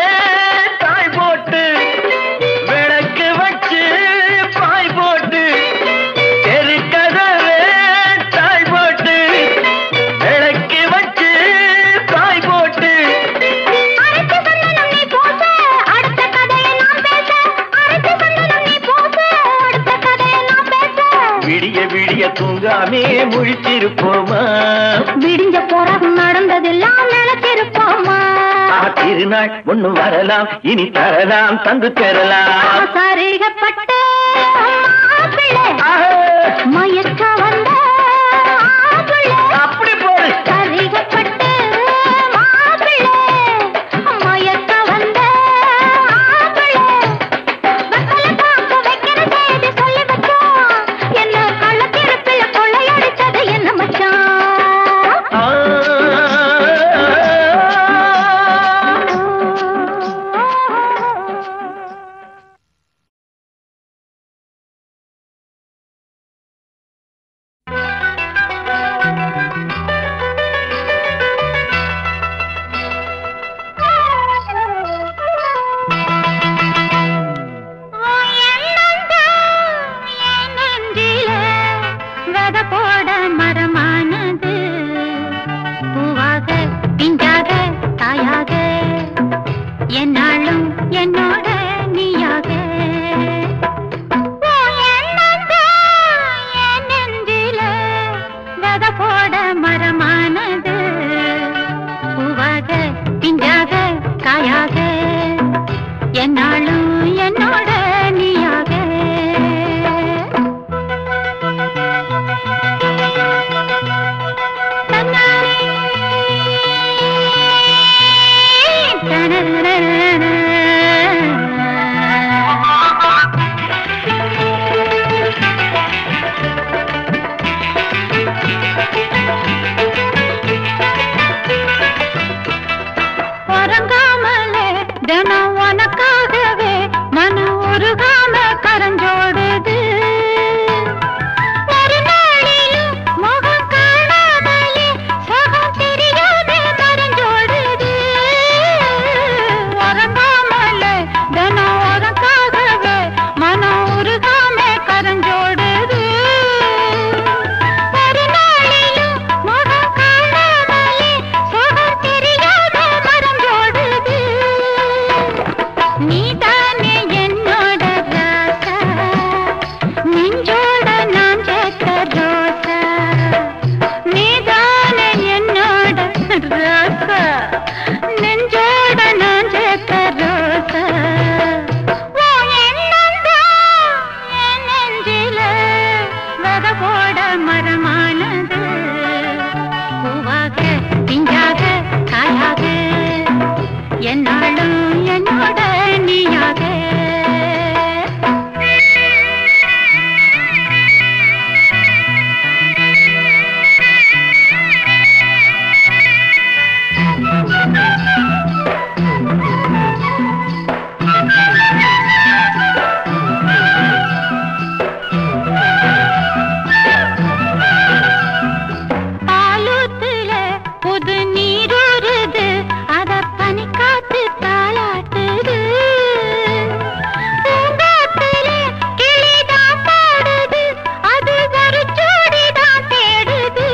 விடிய தூங்காமே முழிச்சிருப்போமா விடிஞ்ச போறாக நடந்ததெல்லாம் நினைச்சிருப்போமா ஆ, திருநாள் ஒண்ணு வரலாம் இனி தரலாம் தந்து பெறலாம் சரிகப்பட்ட மாப்பிள்ளை ஆஹா, மயக்க வந்த மாப்பிள்ளை அப்படி போடு சரிகப்பட்ட மாப்பிள்ளை மயக்க வந்த மாப்பிள்ளை வெத்தலை பாக்கு வைக்கிற செய்தி சொல்லி வச்சோம் என்ன கள்ளத்திருப்பில் கொள்ளையடிச்சது என்ன மச்சான் ஆ, போட மரமானது பூவாக பிஞ்சாக தாயாக என்னாலும் என்னோட நீயாக உன் எண்ணம்தான் என் நெஞ்சில விதை போட மரமானது பூவாக பிஞ்சாக காயாக என்னாலும் என்னோட நீயாக உறங்காமலே தினம் உனக்காகவே மனம் உருகாம கரஞ்சோடுது ஒரு நாளிலும் முகம் காணாமலே சுகம் தெரியாத மறைஞ்சோடுது உறங்காமலே தினம் உனக்காகவே மனம் உருகாம கரஞ்சோடுது ஒரு நாளிலும் முகம் காணாமலே சுகம் தெரியாத மறைஞ்சோடுது நீதானே என்னோட ராசா நெஞ்சோட நான் சேர்த்த ரோசா நீதானே என்னோட ராசா நெஞ்சோட நான் சேர்த்த ரோசா உன் எண்ணம்தான் என் நெஞ்சில விதை போட மரமானது பூவாக பிஞ்சாக காயாக என்னாலும் என்னோட நீயாக பாலூத்துல புது நீரூறுது அத பனி காத்து தாளாட்டுது பூங்காத்துல கிளிதான் பாடுது அது ஒரு ஜோடிதான் தேடுது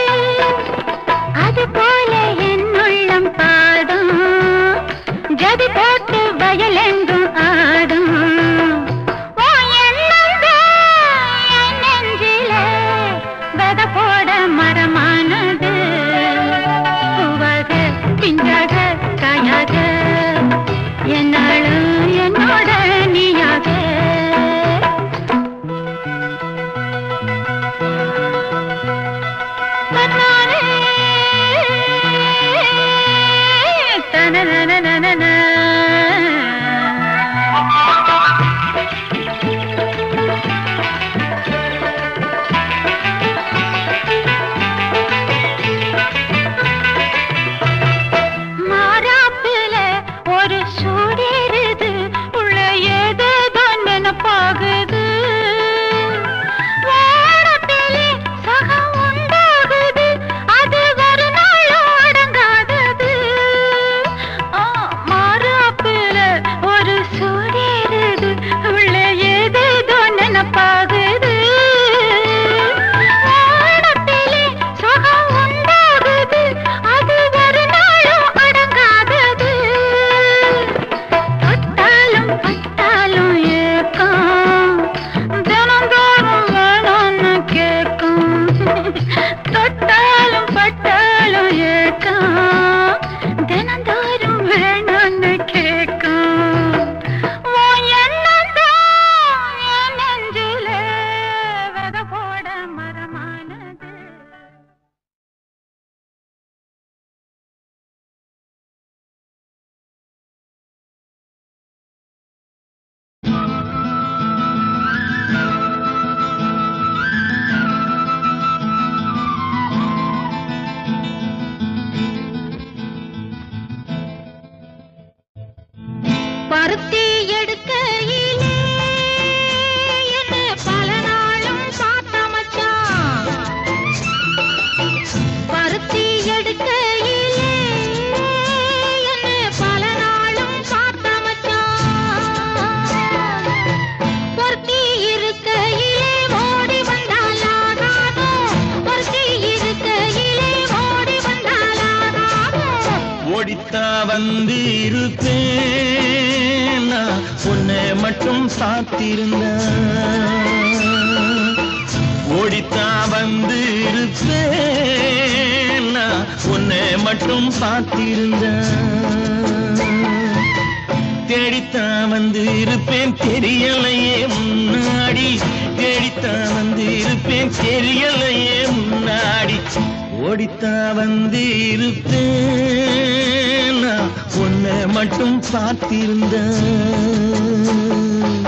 அது போல என் உள்ளம் பாடும் ஜதி போட்டு வயலெங்கும் ஆடும் உன் எண்ணம்தான் என் நெஞ்சிலே விதை போட மரமானது பூவாக பிஞ்சாக காயாக என்னாலும் என்னோட நீயாக தன்னானே தனனனனனன. பருத்தி எடுக்கையிலே என்ன பல நாளும் பார்த்த மச்சான் பருத்தி எடுக்கையிலே என்ன பல நாளும் பார்த்த மச்சான் பொருத்தி இருக்கையிலே ஓடி வந்தாலாகாதோ பொருத்தி இருக்கையிலே ஓடி வந்தாலாகாதோ ஓடித்தா வந்து இருப்பேன் நான் உன்னை மட்டும் சாத்திருந்தேன் ஓடித்தா வந்து இருப்பேன் நான் உன்னை மட்டும் பார்த்திருந்தேன் தேடித்தான் வந்து இருப்பேன் தெரியலையே முன்னாடி தேடித்தான் வந்து இருப்பேன் தெரியலையே முன்னாடி ஓடித்தான் வந்து இருப்பேன் நான் உன்னை மட்டும் பார்த்திருந்தேன்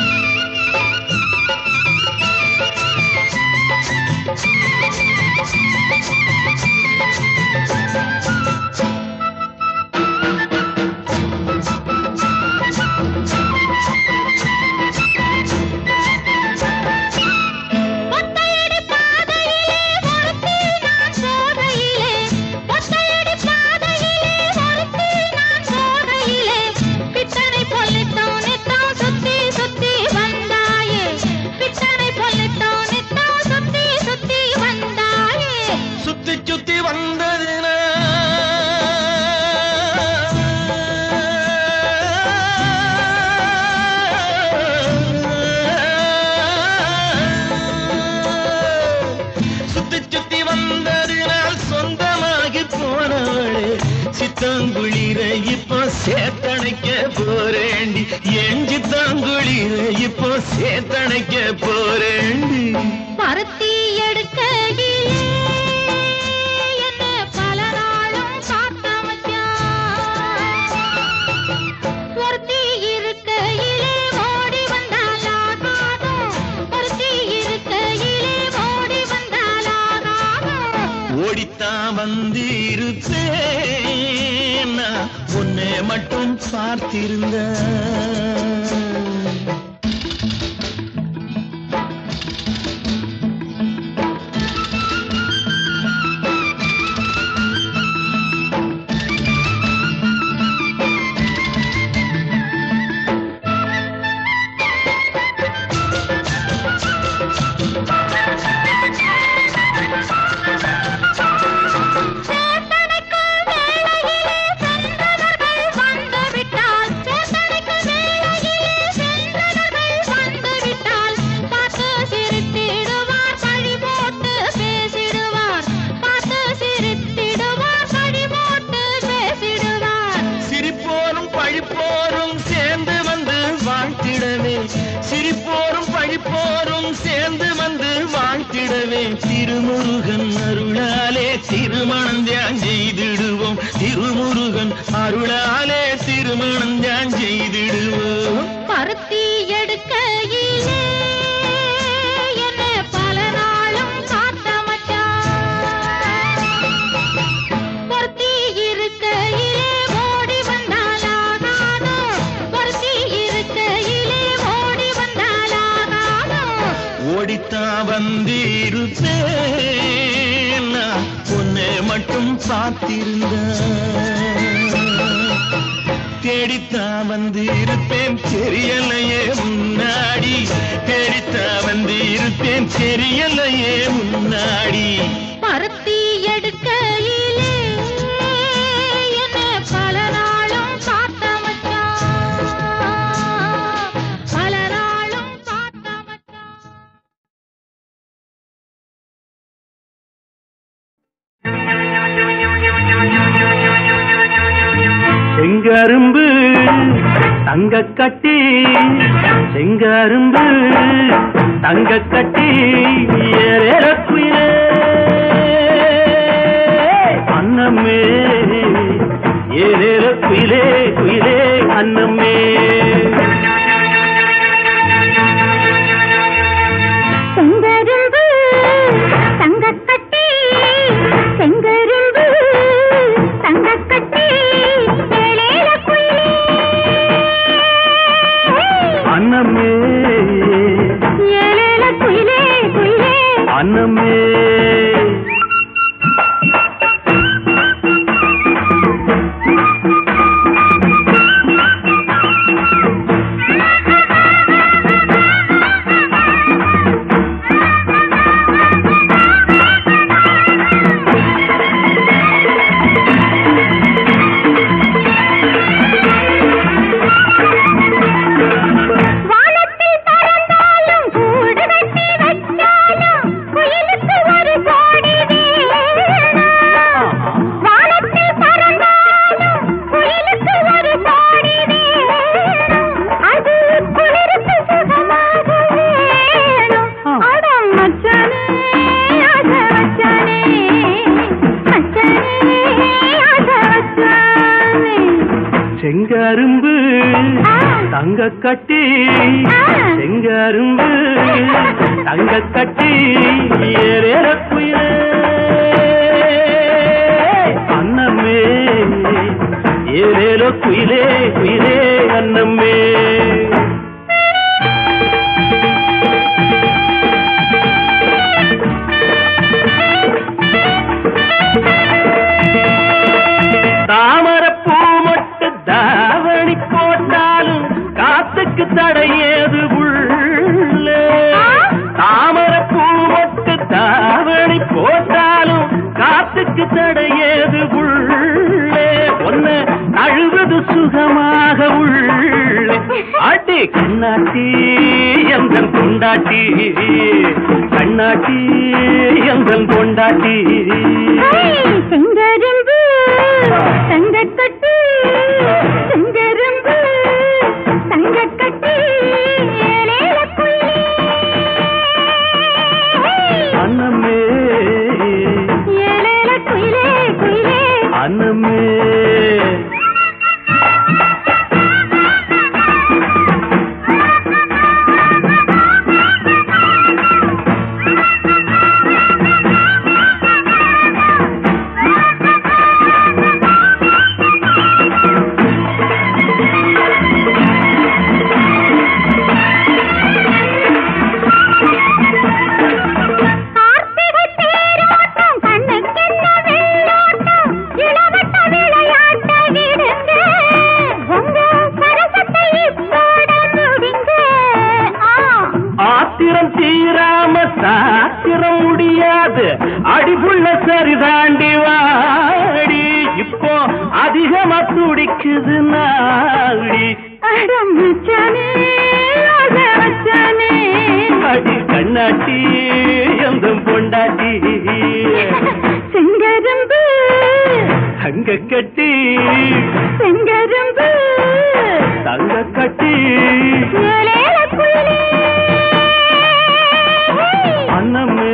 ஒத்தையடி பாதையிலே ஒருத்தி நான் போகையிலே ஒத்தையடி பாதையிலே ஒருத்தி நான் போகையிலே பித்தனை பொல்லித்தான் நித்தான் சுத்தி சுத்தி வந்தாயே பித்தனை பொல்லித்தான் நித்தான் சுத்தி சுத்தி வந்தாயே சுத்தி சுத்தி வந்ததுனா சுத்தி சுத்தி வந்ததினால் சொந்தமாகி போனவளே சித்தாங்குளிர இப்போ சேத்தணைக்க போறேண்டி என் சித்தாங்குளிர இப்போ சேத்தணைக்க போறேண்டி பருத்தி எடுக்கையிலே என்ன பல நாளும் பார்த்த மச்சான் ஒருத்தி இருக்கையிலே ஓடி வந்தாலாகாதோ ஒருத்தி இருக்கையிலே ஓடி வந்தாலாகாதோ ஓடித்தான் வந்து இருப்பேன் நான் உன்னை மட்டும் பார்த்திருந்தேன் சேத்தனைக்குள் வேளையிலே சென்றவர்கள் வந்துவிட்டால் சேத்தனைக்குள் வேளையிலே சென்றவர்கள் வந்துவிட்டால் பார்த்து சிரித்திடுவார் பழி போட்டு பேசிடுவார் பார்த்து சிரித்திடுவார் பழி போட்டு பேசிடுவார் சிரிப்போரும் பழிப்போரும் சேர்ந்து வந்து வாழ்த்திடவே சிரிப்போரும் பழிப்போரும் சேர்ந்து வந்து வாழ்த்திடவே திருமுருகன் அருளாலே திருமணம் தியான் செய்திடுவோம் திருமுருகன் அருளாலே திருமணம் தியான் செய்திடுவோம் பருத்தி எடுக்கையிலே என்ன பல நாளும் காத்த மச்சான் பொருத்தி இருக்கையிலே ஓடி வந்தாலாகாதோ பொருத்தி இருக்கையிலே ஓடி வந்தாலாகாதோ ஓடித்தான் வந்து இருப்பேன் நான் உன்னை மட்டும் பார்த்திருந்தேன் தேடித்தான் வந்து இருப்பேன் தெரியலையே முன்னாடி தேடித்தான் வந்து இருப்பேன் தெரியலையே முன்னாடி பருத்தி எடுக்கையிலே என்ன பல நாளும் காத்த மச்சான் பல நாளும் காத்த மச்சான் செங்கரும்பு தங்க கட்டி செங்கரும்பு தங்க கட்டி ஏறேற குயிலே அன்னமே ஏறேற குயிலே குயிலே அன்னமே செங்கரும்பு தங்கக்கட்டி செங்கரும்பு தங்கக்கட்டி ஏழேல குயிலே தங்க கட்டி செங்கரும்பு தங்க கட்டி ஏறேற குயிலே அன்னமே ஏறேலோ குயிலே குயிலே அன்னமே தாமரப்பூ மொட்டு தாவணி போட்டாலும் காத்துக்கு தடையேது உள்ள தாமரப்பூ மொட்டு தாவணி போட்டாலும் காத்துக்கு தடையேது உள்ளே ஒன்ன அழுவது சுகமாக உள்ளே அடி கண்ணாட்டி எந்தன் கொண்டாட்டி கண்ணாட்டி எந்தன் கொண்டாட்டி செங்கரும்பு தங்கக்கட்டி செங்கரும்பு தங்கக்கட்டி ஏலேல குயிலே அன்னமே ஏலேல குயிலே குயிலே அன்னமே கார்த்திகை தேரோட்டம் கண்ணுக்கென்ன வெள்ளோட்டம் இளவட்ட விளையாட்ட விடுங்க உங்க சரசத்தை இப்போட முடிங்க ஆ ஆத்திரம் தீராம சாத்திரம் முடியாது அடிபுள்ள சரிதாண்டி வாடி இப்போ அதிகமா துடிக்குது நாடி அடம் மச்சானே ஆச மச்சானே அடி கண்ணாட்டி எந்தம் பொண்டாட்டி செங்கரும்பு அங்க கட்டி செங்கரும்பு தங்க கட்டி ஏலேல குயிலே அன்னமே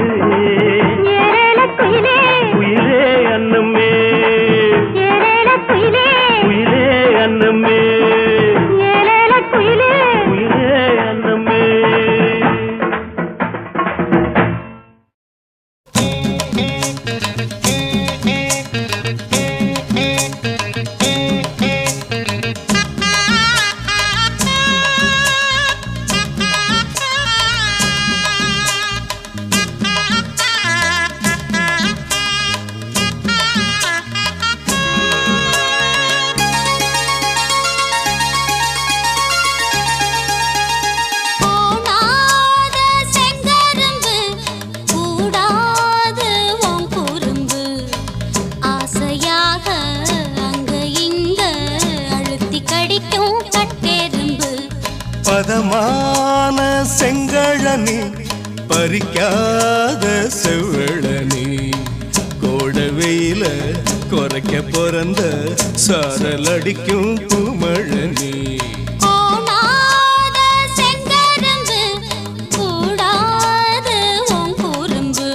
ஏலேல குயிலே குயிலே அன்னமே ஏலேல குயிலே குயிலே அன்னமே ஏலேல குயிலே குயிலே அன்னமே போனாத செங்கரும்பு கூடாது உன் குறும்பு ஆசையாக அங்க இங்க அழுத்தி கடிக்கும் கட்டெரும்பு பதமான செங்கழனி பறிக்காத செவ்வழனி கோட வெயில குறைக்க பிறந்த சாரல் அடிக்கும் பூமழனி போனாத செங்கரும்பு கூடாது உன் குறும்பு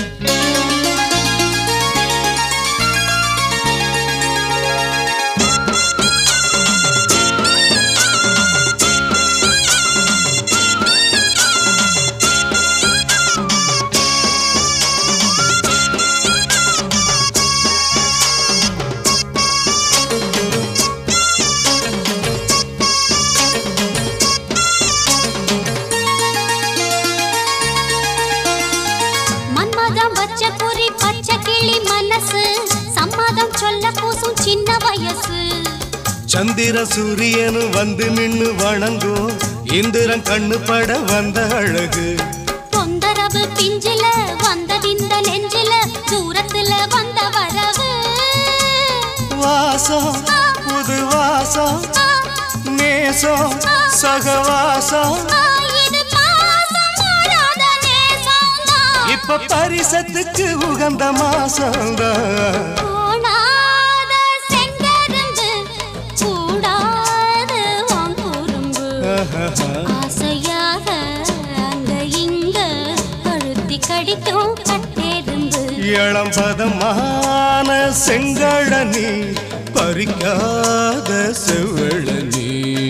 மன்மதம் வச்ச குறி பச்சை கிளி மனசு சம்மதம் சொல்ல பூசும் சின்ன வயசு சந்திர சூரியனும் வந்து நின்னு வணங்கும் இந்திரன் கண்ணு பட வந்த அழகு தொந்தரவு பிஞ்சில வந்த விந்த நெஞ்சில தூரத்துல வந்த வரவு வாசம் புது வாசம் நேசம் சகவாசம் ஆ, இது மாசம் மாறாத நேசம்தான். இப்ப பரிசத்துக்கு உகந்த மாசம்தான் போனாத செங்கரும்பு, கூடாது உன் குறும்பு. ஆசையாக அங்க இங்க அழுத்தி கடிக்கும் கட்டெரும்பு இளம் பதமான செங்கழனி பறிக்காத செவ்வழனி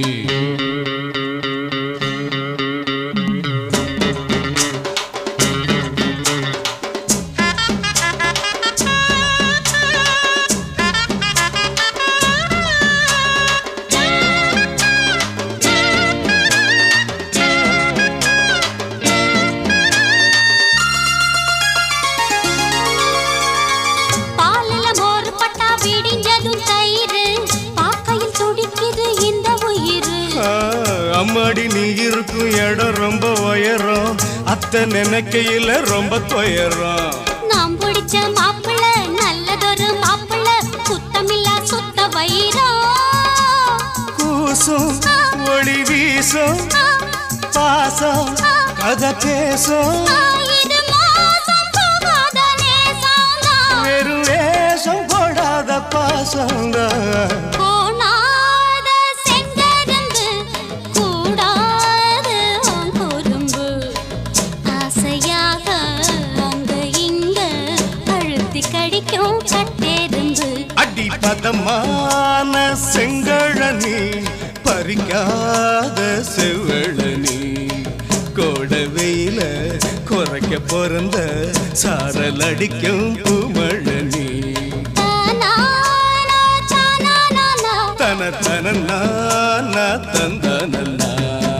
பாலில மோர் பட்டா விடிஞ்சதும் தயிர் பாக்கையில் துடிக்குது இந்த உயிர் ஆ, அம்மாடி நீ இருக்கும் இடம் ரொம்ப உயரம் அத்தை நினைக்கையில ரொம்ப துயரம் நாம் பிடிச்ச மாப்பிள்ள நல்லதொரு மாப்பிள்ள குத்தமில்லா சுத்த வைரம் கூசும் ஒளி வீசும் பாசம் கதை பேசும் இது மோசம் போகாத நேசம்தான். வெறும் வேஷம் போடாத பாசம்தான் கோணாத செங்கரும்பு, கூடாது உன் குறும்பு. ஆசையாக அங்க இங்க அழுத்தி கடிக்கும் கட்டெரும்பு அடி பதமான செங்கழனி பறிக்காத செவ்வழனி கோட வெயில குறைக்க பிறந்த சாரல் அடிக்கும் பூமழனி தானானா, தானானானா. தன தன நானா தந்தனல்லா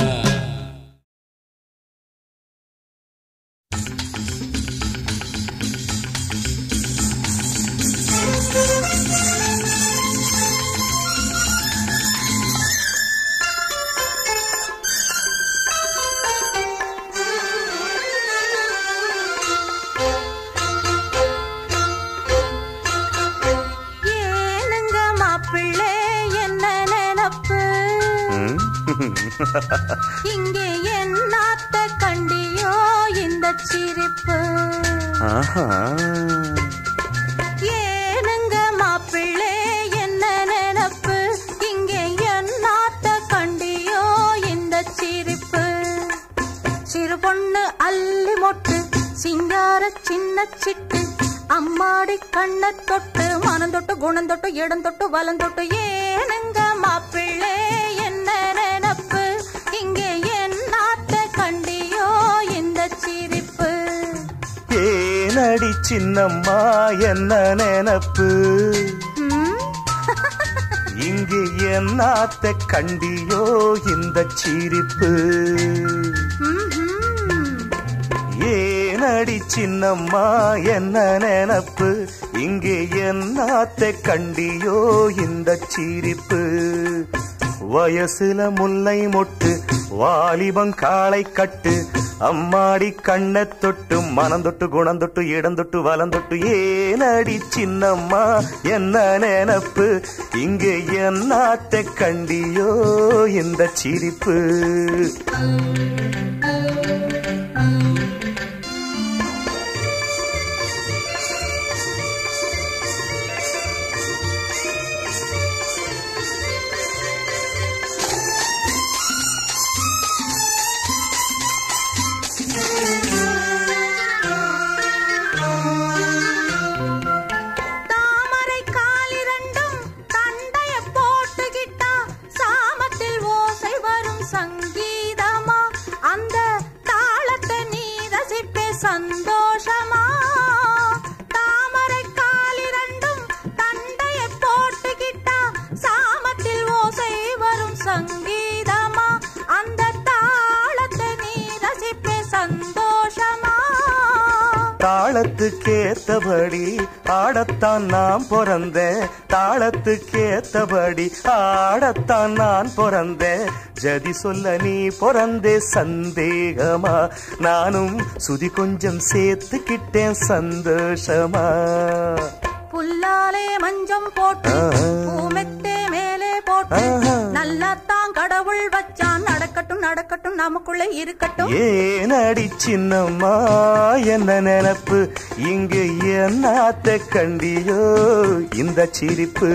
ஏனுங்க மாப்பிள்ளை என்ன நினப்பு இங்கே என்னாத்த கண்டியோ இந்த சிரிப்பு ஏனுங்க மாப்பிள்ளை என்ன நினப்பு இங்கே என்னாத்த கண்டியோ இந்த சிரிப்பு சிறு பொண்ணு அள்ளி மொட்டு சிங்கார சின்ன சிட்டு அம்மாடி கண்ண தொட்டு மனம் தொட்டு குணம் தொட்டு இடம் தொட்டு வலம் தொட்டு ஏனுங்க மாப்பிள்ளை என்ன நினப்பு இங்கே என்னாத்த கண்டியோ இந்த சிரிப்பு ஏனடி சின்னம்மா என்ன நினப்பு ம்? இங்கு என்னாத்த கண்டியோ இந்த சிரிப்பு ம்ஹும். ஏனடி சின்னம்மா என்ன நினப்பு இங்கே என்னாத்த கண்டியோ இந்த சிரிப்பு வயசுல முல்லை மொட்டு வாலிபம் காளை கட்டு அம்மாடி கண்ணை தொட்டு மனம் தொட்டு குணம் தொட்டு இடம் தொட்டு வலம் தொட்டு ஏனடி சின்னம்மா என்ன நினப்பு இங்கே என்னாத்த கண்டியோ இந்த சிரிப்பு தாமரை காலிரண்டும் தண்டைய போட்டுக்கிட்டா சாமத்தில் ஓசை வரும் சங்கீதமா அந்த தாளத்தை நீ ரசிப்பே சந்தோஷமா தாமரை காலிரண்டும் தண்டைய போட்டுக்கிட்டா சாமத்தில் ஓசை வரும் சங்கீதமா அந்த தாளத்தை நீ ரசிப்பே சந்தோஷமா தாளத்துக்கேத்தபடி ஆடத்தான் நான் பிறந்தேன் தாளத்துக்கேத்தபடி ஆடத்தான் நான் பிறந்தேன் ஜதி சொல்ல நீ பிறந்தே சந்தேகமா நானும் சுதி கொஞ்சம் சேர்த்துக்கிட்டேன் சந்தோஷமா புல்லாலே மஞ்சம் போட்டு ஆஹா. பூமெத்தே மேலே போட்டு ஆஹா. நல்லாத்தான் கடவுள் வச்சான் நடக்கட்டும் நடக்கட்டும் நமக்குள்ள இருக்கட்டும் ஏனடி சின்னம்மா என்ன நினப்பு இங்கு என்னாத்த கண்டியோ இந்த சிரிப்பு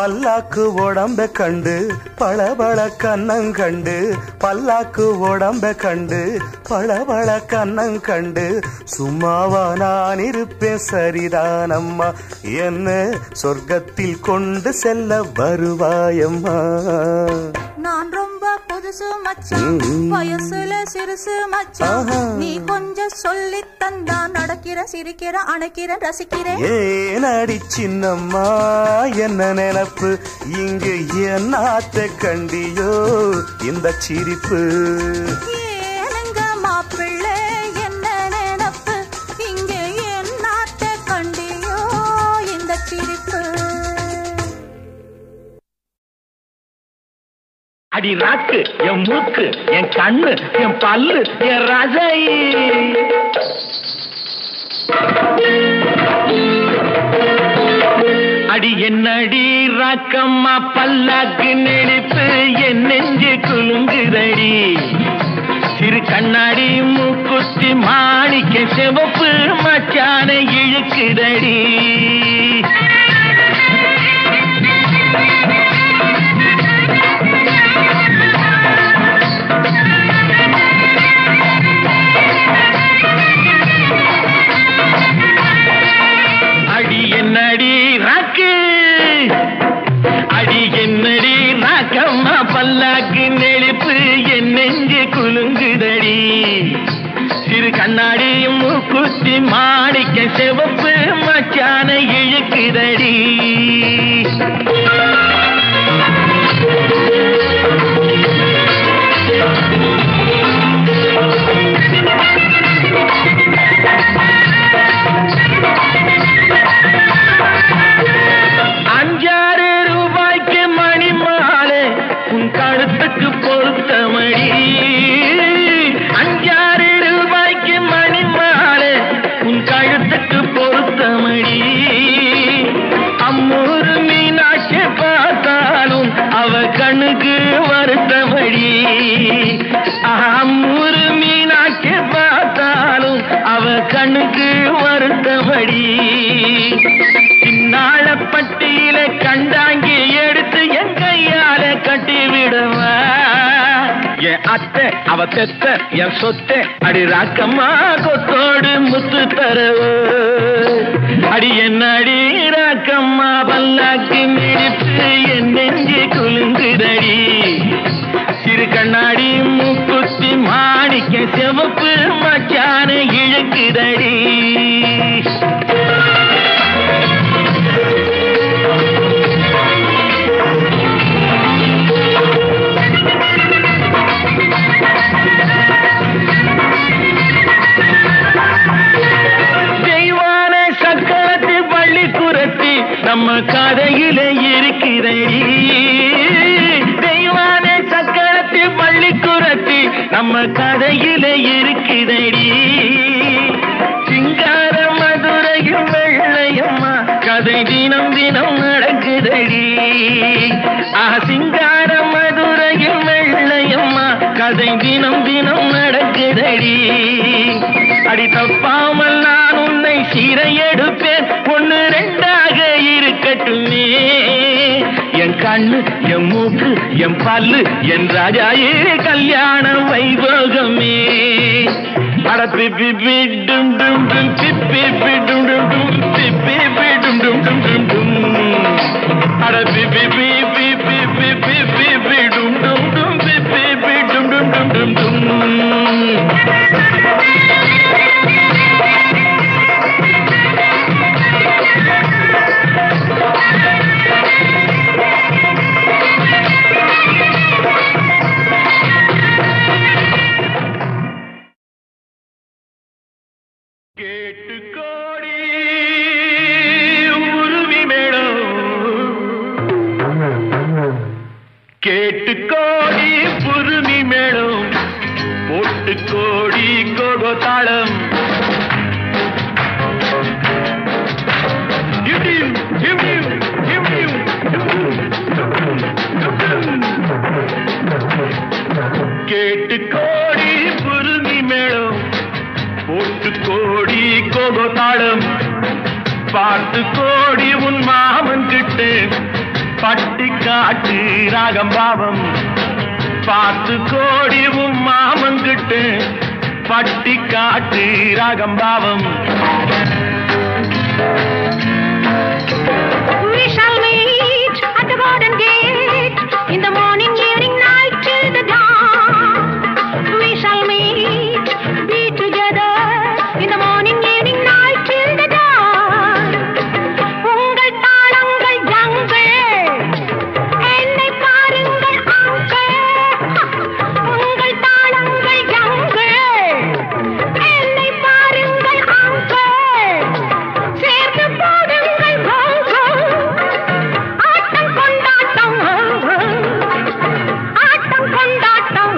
பல்லாக்கு உடம்ப கண்டு பளபள கண்ணங்கண்டு பல்லாக்கு உடம்ப கண்டு பளபள கண்ணங்கண்டு சும்மாவா நான் இருப்பேன் சரிதானம்மா என்ன சொர்க்கத்தில் கொண்டு செல்ல வருவாயம்மா நான் ரொம்ப புதுசு மச்சான் ம். வயசுல சிறுசு மச்சான் ஆஹா. நீ கொஞ்சம் சொல்லி தந்தா நடக்கிற சிரிக்கிற அணைக்கிற ரசிக்கிறேன் ஏனடி சின்னம்மா என்ன நினப்பு இங்கு என்னாத்த கண்டியோ இந்த சிரிப்பு ஏனுங்க மாப்பிள்ளை என்ன நினப்பு இங்கே என்னாத்த கண்டியோ இந்த சிரிப்பு அடி நாக்கு என் மூக்கு என் கண்ணு என் பல்லு என் ரசை அடி என்னடி ராக்கம்மா பல்லாக்கு நெளிப்பு என் நெஞ்சு குலுங்குதடி சிறு கண்ணாடி மூக்குத்தி மாணிக்க சிவப்பு மச்சான இழுக்குதடி அடி என்னடி ராக்கு அடி என்னடி ராக்கம்மா பல்லாக்கு நெளிப்பு என் நெஞ்சு குலுங்குதடி சிறு கண்ணாடி மூக்குத்தி மாணிக்க சிவப்பு மச்சான இழுக்குதடி அஞ்சாறு ரூபாய்க்கு மணி மாலை உன் கழுத்துக்கு பொருத்தமடி அஞ்சாறு ரூபாய்க்கு மணி மாலை உன் கழுத்துக்கு பொருத்தமடி அம்மூரு மீனாட்சி பார்த்தாலும் அவ கண்ணுக்கு வருத்தமடி அம்மூரு மீனாட்சி பார்த்தாலும் அவ கண்ணுக்கு வருத்தமடி சின்னாளப்பட்டியில கண்டாங்கி எடுத்து என் கையால கட்டி விடுவா என் அத்தை அவ பெத்த என் சொத்தை அடி ராக்கம்மா கொத்தோடு முத்து தரவு அடி என்ன அடி ராக்கம்மா பல்லாக்கு மிடிப்பு என் நெஞ்சு குலுங்குதடி சிறு கண்ணாடி மூக்குத்தி மாணிக்க சிவப்பு மச்சான இழுக்குதடி தெய்வான சக்கரத்து பள்ளி குரத்தி நம்ம கதையில இருக்கிறடி தெய்வான சக்கரத்து பள்ளி குரத்தி நம்ம கதையில இருக்கிறடி சிங்கார மதுரையும் வெள்ளையம்மா கதை தினம் தினம் நடக்குதடி ஆ சிங்கார மதுரையும் வெள்ளையம்மா கதை தினம் தினம் நடக்குதடி அடி தப்பாமல் நான் உன்னை சீரை எடுப்பேன் ஒண்ணு ரெண்டாக இருக்கட்டுமே என் கண்ணு என் மூக்கு என் பல்லு என் ராஜாயே கல்யாண வைபோகமே அட பிப்பி பி டும் டும் டும் பிப்பி பி டும் டும் டும் பிப்பி பி டும் டும் டும் டும் டும் அட பிப்பி பி பி பி பி பி பி பி டும் டும் டும் பிப்பி பி டும் டும் டும் டும் டும் கேட்டு கோடி உருவி மேடம் கேட்டு கோடி புருமி மேடம் போட்டு கோடி கோகோ தாளம் இடியும், இடியும், இடியும், கேட்டு கோடி புருமி மேளம் போட்டு கோடி கோகோ தாளம் பார்த்து கோடி உன் மாமன் கிட்ட பட்டி காட்டு ராகம் பாவம் பார்த்து கோடிவும் மாமங்கிட்டு பட்டி காட்டு ராகம் பாவம் We shall meet at the garden gate in the morning, evening, night till the dawn. We shall meet, be together in the morning, evening, night till the dawn. உங்கள் தாளங்கள் ஜங்கள் என்னை பாருங்கள் அங்கள் உங்கள் தாளங்கள் ஜங்கள் என்னை பாருங்கள் uncle சேர்ந்து போடுங்கள் கோகோ ஆட்டம் கொண்டாட்டம் ஆட்டம் கொண்டாட்டம்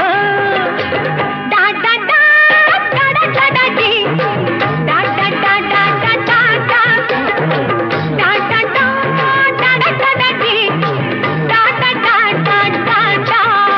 டா டா டா டா டா டா டா டி. டா டா டா டா டா டா டா. டா டா டா டா டா டா டா டி. டா டா டா டா டா டா.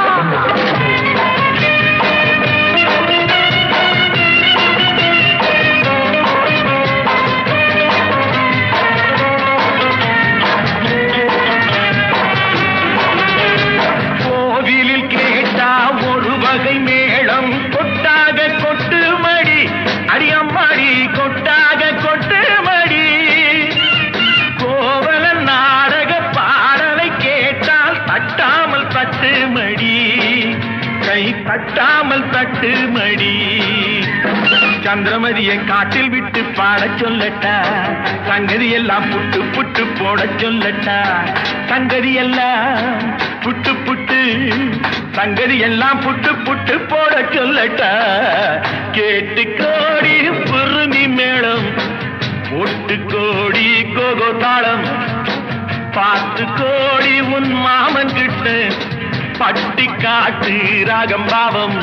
கோவிலில் கேட்டா ஒரு வகை மேளம் கொட்டாக கொட்டு மடி அடியம்மாடி கொட்டாக கொட்டு மடி கோவல நாடக பாடலை கேட்டால் தட்டாமல் தட்டு மடி கை தட்டாமல் தட்டு மடி சந்திரமதியை காட்டில் விட்டு பாடச் சொல்லட்டா சங்கதி எல்லாம் புட்டு புட்டு போடச் சொல்லட்டா சங்கதி எல்லாம் புட்டு புட்டு சங்கதி எல்லாம் புட்டு புட்டு போடச் சொல்லட்டா கேட்டு கோடி புருமி மேளம் ஒட்டு கோடி கோகோ தாளம் பார்த்து கோடி உன் மாமன் கிட்ட பட்டி காட்டு ராகம் பாவம்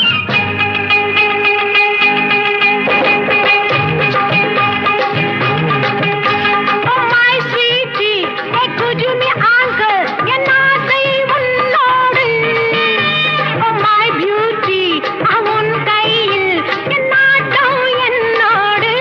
Oh my sweetie, hey could you me uncle, என் ஆசை உன்னோடு. Oh my beauty, அவன் உன் கையில், என் நாட்டம் என்னோடு.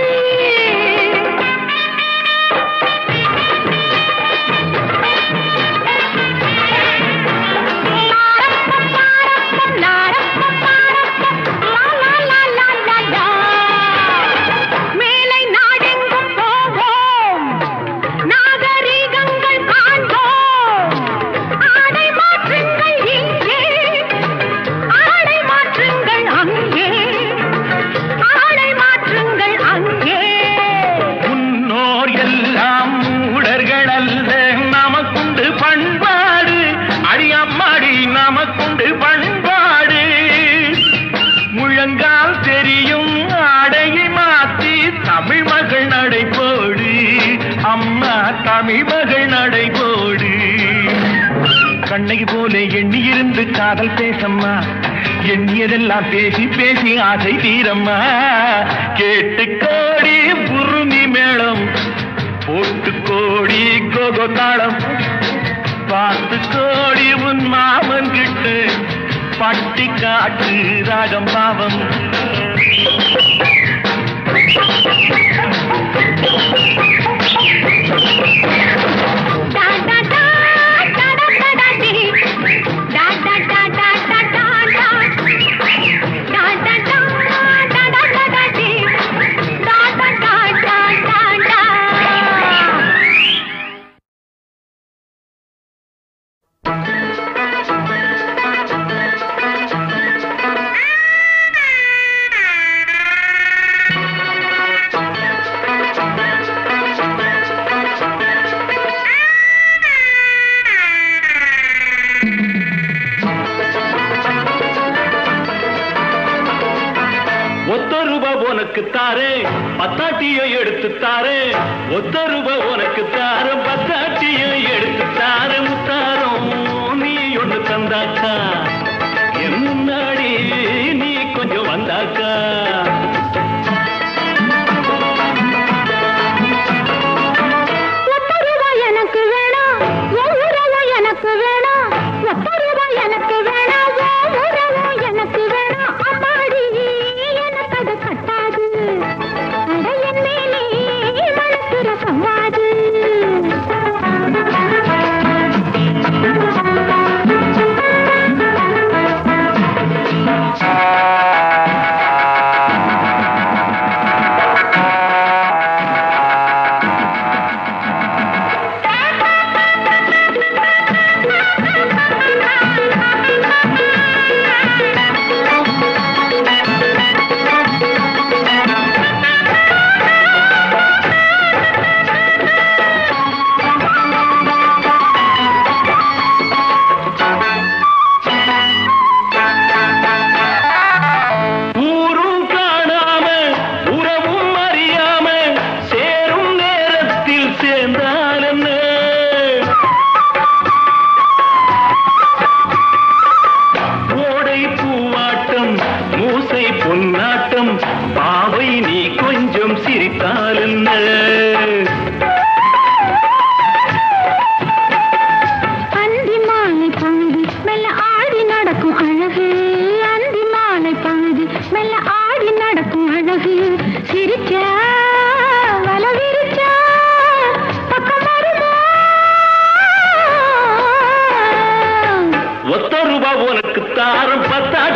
மேலை நாடெங்கும் போவோம் நாகரிகங்கள் காண்போம் ஆடை மாற்றுங்கள் இங்கே ஆடை மாற்றுங்கள் அங்கே ஆடை மாற்றுங்கள் அங்கே முன்னோர் எல்லாம் மூடர்கள் அல்ல நமக்குண்டு பண்பாடு அடியம்மாடி நமக்குண்டு பண்பாடு முழங்கால் தெரியும் ஆடையை மாத்தி தமிழ் மகள் நடைபோடு அம்மா தமிழ் மகள் நடைபோடு கண்ணகி போல எண்ணி இருந்து காதல் பேசம்மா எண்ணியதெல்லாம் பேசி பேசி ஆசை தீரம்மா கேட்டு கோடி புருமி மேளம் போட்டு கோடி கோகோ தாளம் பார்த்து கோடி உன் மாமன் கிட்ட பட்டி காட்டு ராகம் பாவம் டா டா டா டா டா டா டா டி. டா டா டா டா டா டா டா. டா டா டா டா டா டா டா டி. டா டா டா டா டா டா. ஒத்த ரூபா உனக்கு தாரே பத்தாட்டிய எடுத்து தாரே ஒத்த ரூபா உனக்கு தார பத்தாட்டிய எடுத்து தார முத்தாரம் நீ ஒண்ணு தந்தாக்கா என் முன்னாடி நீ கொஞ்சம் வந்தாக்கா ஒத்த ரூபாய் எனக்கு வேணாம் உன் உறவு எனக்கு வேணாம் ஒத்த ரூபாய் எனக்கு வேணாம் உன் உறவு எனக்கு வேணாம் அம்மாடி எனக்கு அது கட்டாது அட என் மேலே மனசுர சம்பாது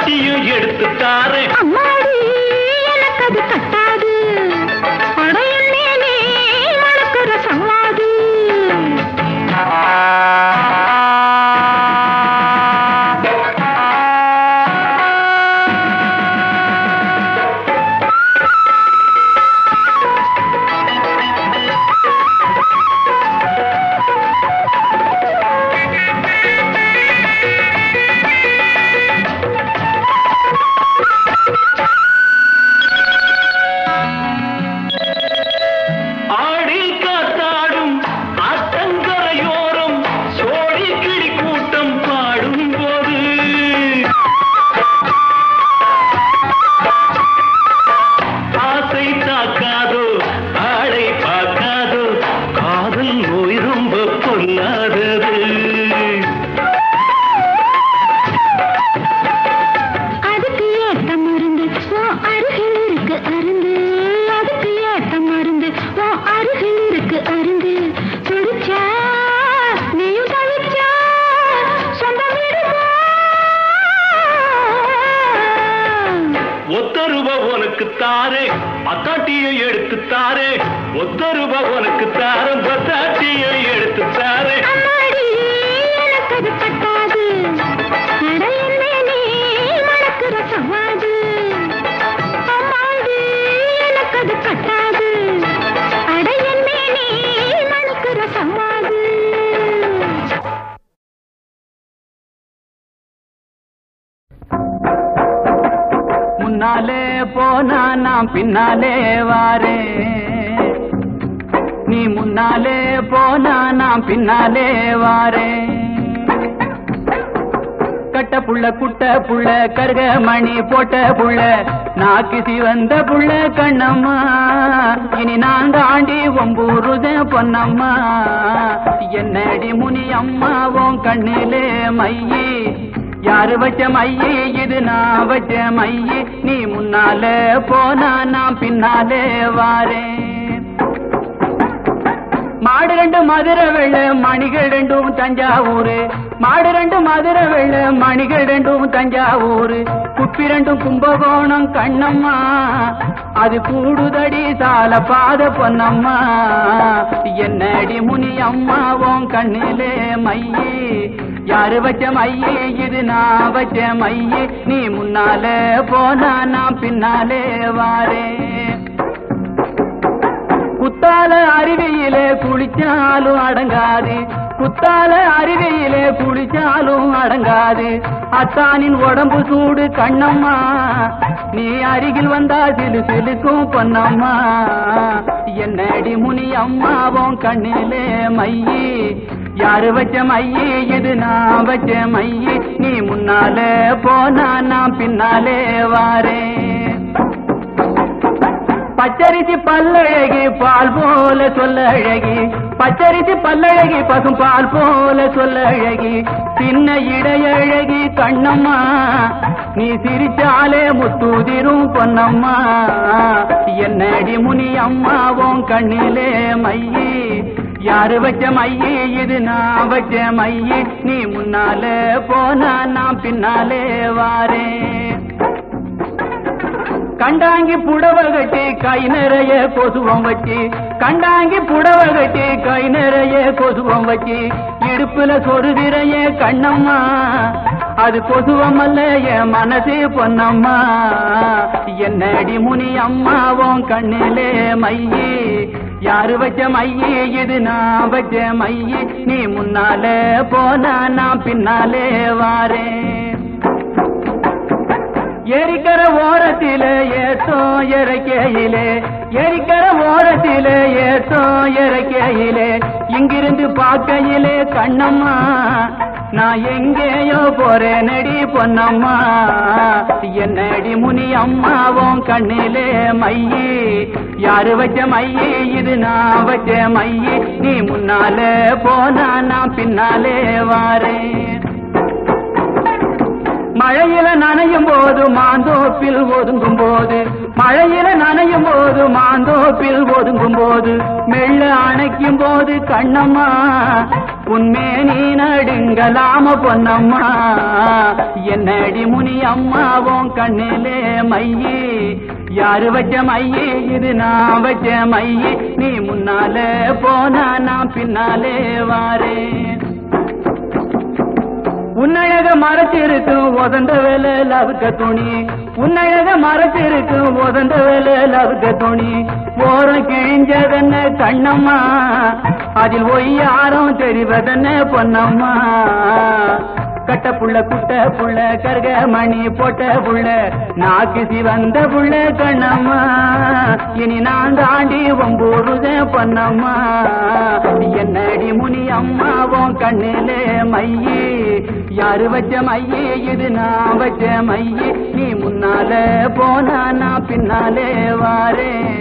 பத்தாட்டியும் எடுத்து தாரேன் அம்மாடி எனக்கு அது கட்டாது அடையன் மேலே மணக்கிற சவாது ஆடி காத்தாடும் ஆத்தங்கரையோரம் சோழி கிளி கூட்டம் பாடும் போது ஆசை தாக்காதோ ஆளை பார்க்காதோ காதல் நோய் ரொம்ப பொல்லாதது அதுக்கு ஏத்த மருந்து ஓ அருகில் இருக்கு அருந்து அதுக்கு ஏத்த மருந்து ஓ அருகில் இருக்கு அருந்து துடிச்சா நீயும் தவிச்சா சொந்தம் விடுமா ஒத்த ரூபா உனக்கு தாரே பத்தாட்டியை எடுத்து தாரே ஒத்த ரூபா உனக்கு தாரம் பத்தாட்டியை எடுத்து தாரே அம்மாடி எனக்கு அது பட்டாது அடையன் மேலே மணக்கிற சவாது அம்மாடி எனக்கு அது பட்டாது அடையன் மேலே மணக்கிற சவாது முன்னாலே போனா நான் பின்னாலே வாரேன் நீ முன்னாலே போனா நான் பின்னாலே வாரேன் கட்ட புள்ள குட்ட புள்ள கருக மணி போட்ட புள்ள நாக்கிசி வந்த புள்ள கண்ணம்மா இனி நான் தாண்டி ஒம்பூருத பொன்னம்மா என்னடி முனி அம்மா உன் கண்ணிலே மையி யாரு வச்ச மையி இது நான் வச்ச மையி நீ முன்னாலே போனா நான் பின்னாலே வாரேன் மாடு ரெண்டு மதுரை வெள்ள மணிகள் ரெண்டும் தஞ்சாவூரு மாடு ரெண்டு மதுரை வெள்ள மணிகள் ரெண்டும் தஞ்சாவூரு குப்பி ரெண்டும் கும்பகோணம் கண்ணம்மா அது கூடுதடி சால பாத பொன்னம்மா என்னடி முனி அம்மா உன் கண்ணிலே மையி யாரு வச்ச மையே இது நான் வச்ச மையே நீ முன்னால போனா நான் பின்னாலே வாரேன் குத்தால அருவியிலே குளிச்சாலும் அடங்காது குத்தால அருவியிலே குளிச்சாலும் அடங்காது அத்தானின் உடம்பு சூடு கண்ணம்மா நீ அருகில் வந்தா சிலு சிலுக்கும் பொன்னம்மா என்னடி முனி அம்மாவும் கண்ணிலே மையி யாரு வச்ச மையி இது நான் வச்ச மையி நீ முன்னால போனா நான் பின்னாலே வாரேன் பச்சரிசி பல்லழகி பால் போல சொல்ல அழகி பச்சரிசி பல்லழகி பசும் பால் போல சொல்ல அழகி சின்ன இடையழகி கண்ணம்மா நீ சிரிச்சாலே முத்தூதிரும் பொன்னம்மா என்னடி முனி அம்மாவும் கண்ணிலே மையி யாரு வச்ச மையி இது நான் வச்ச மையி நீ முன்னால போனா நான் பின்னாலே வாரேன் கண்டாங்கி புடவ கட்டி கை நிறைய கொசுவம் வச்சு கண்டாங்கி புடவ கட்டி கை நிறைய கொசுவம் வச்சு இடுப்புல சொருதிரைய கண்ணம்மா அது கொசுவம் அல்ல என் மனசே பொன்னம்மா என்னடி முனி அம்மாவும் கண்ணிலே மையி யாரு வச்ச மையி இது நான் வச்ச மையி நீ முன்னால போனா நான் பின்னாலே வாரேன் எரிக்கர ஓரத்திலே ஏத்தோ இறக்கையிலே எரிக்கர ஓரத்திலே ஏத்தோ இறக்கையிலே இங்கிருந்து பார்க்கையிலே கண்ணம்மா நான் எங்கேயோ போறேன் நடி பொன்னம்மா என்னடி முனி அம்மாவும் கண்ணிலே மையி யாரு வச்ச மையி இது நான் வச்ச மையி நீ முன்னால போனா நான் பின்னாலே வாரேன் மழையில நனையும் போது மாந்தோப்பில் ஒதுங்கும் போது மழையில நனையும் போது மாந்தோப்பில் ஒதுங்கும் போது மெல்ல அணைக்கும் போது கண்ணம்மா உன்மேனி நடுங்கலாம பொன்னம்மா என்னடி முனி அம்மாவும் கண்ணிலே மையி யாரு வச்ச மையி இது நான் வச்ச மையி நீ முன்னாலே போனா நான் பின்னாலே வாரேன் உன்னழக மறைச்சிருக்கு உதந்த வேலை லவுக்க துணி உன்னழக மறைச்சிருக்கு உதந்த வேலை லவுக்க துணி ஓரம் கிழிஞ்சதென்ன கண்ணம்மா அதில் ஒய்யாரம் தெரிவதென்ன பொன்னம்மா கட்ட புள்ள குட்ட புள்ள கர்க மணி போட்ட புள்ள நாக்கு சிவந்த புள்ள கண்ணம்மா இனி நான் தாண்டி ஒம்பூருத பொன்னம்மா என்னடி முனி அம்மாவும் கண்ணிலே மையி யாரு வச்ச மையே இது நான் வச்ச மையே நீ முன்னால போனா நான் பின்னாலே வாரேன்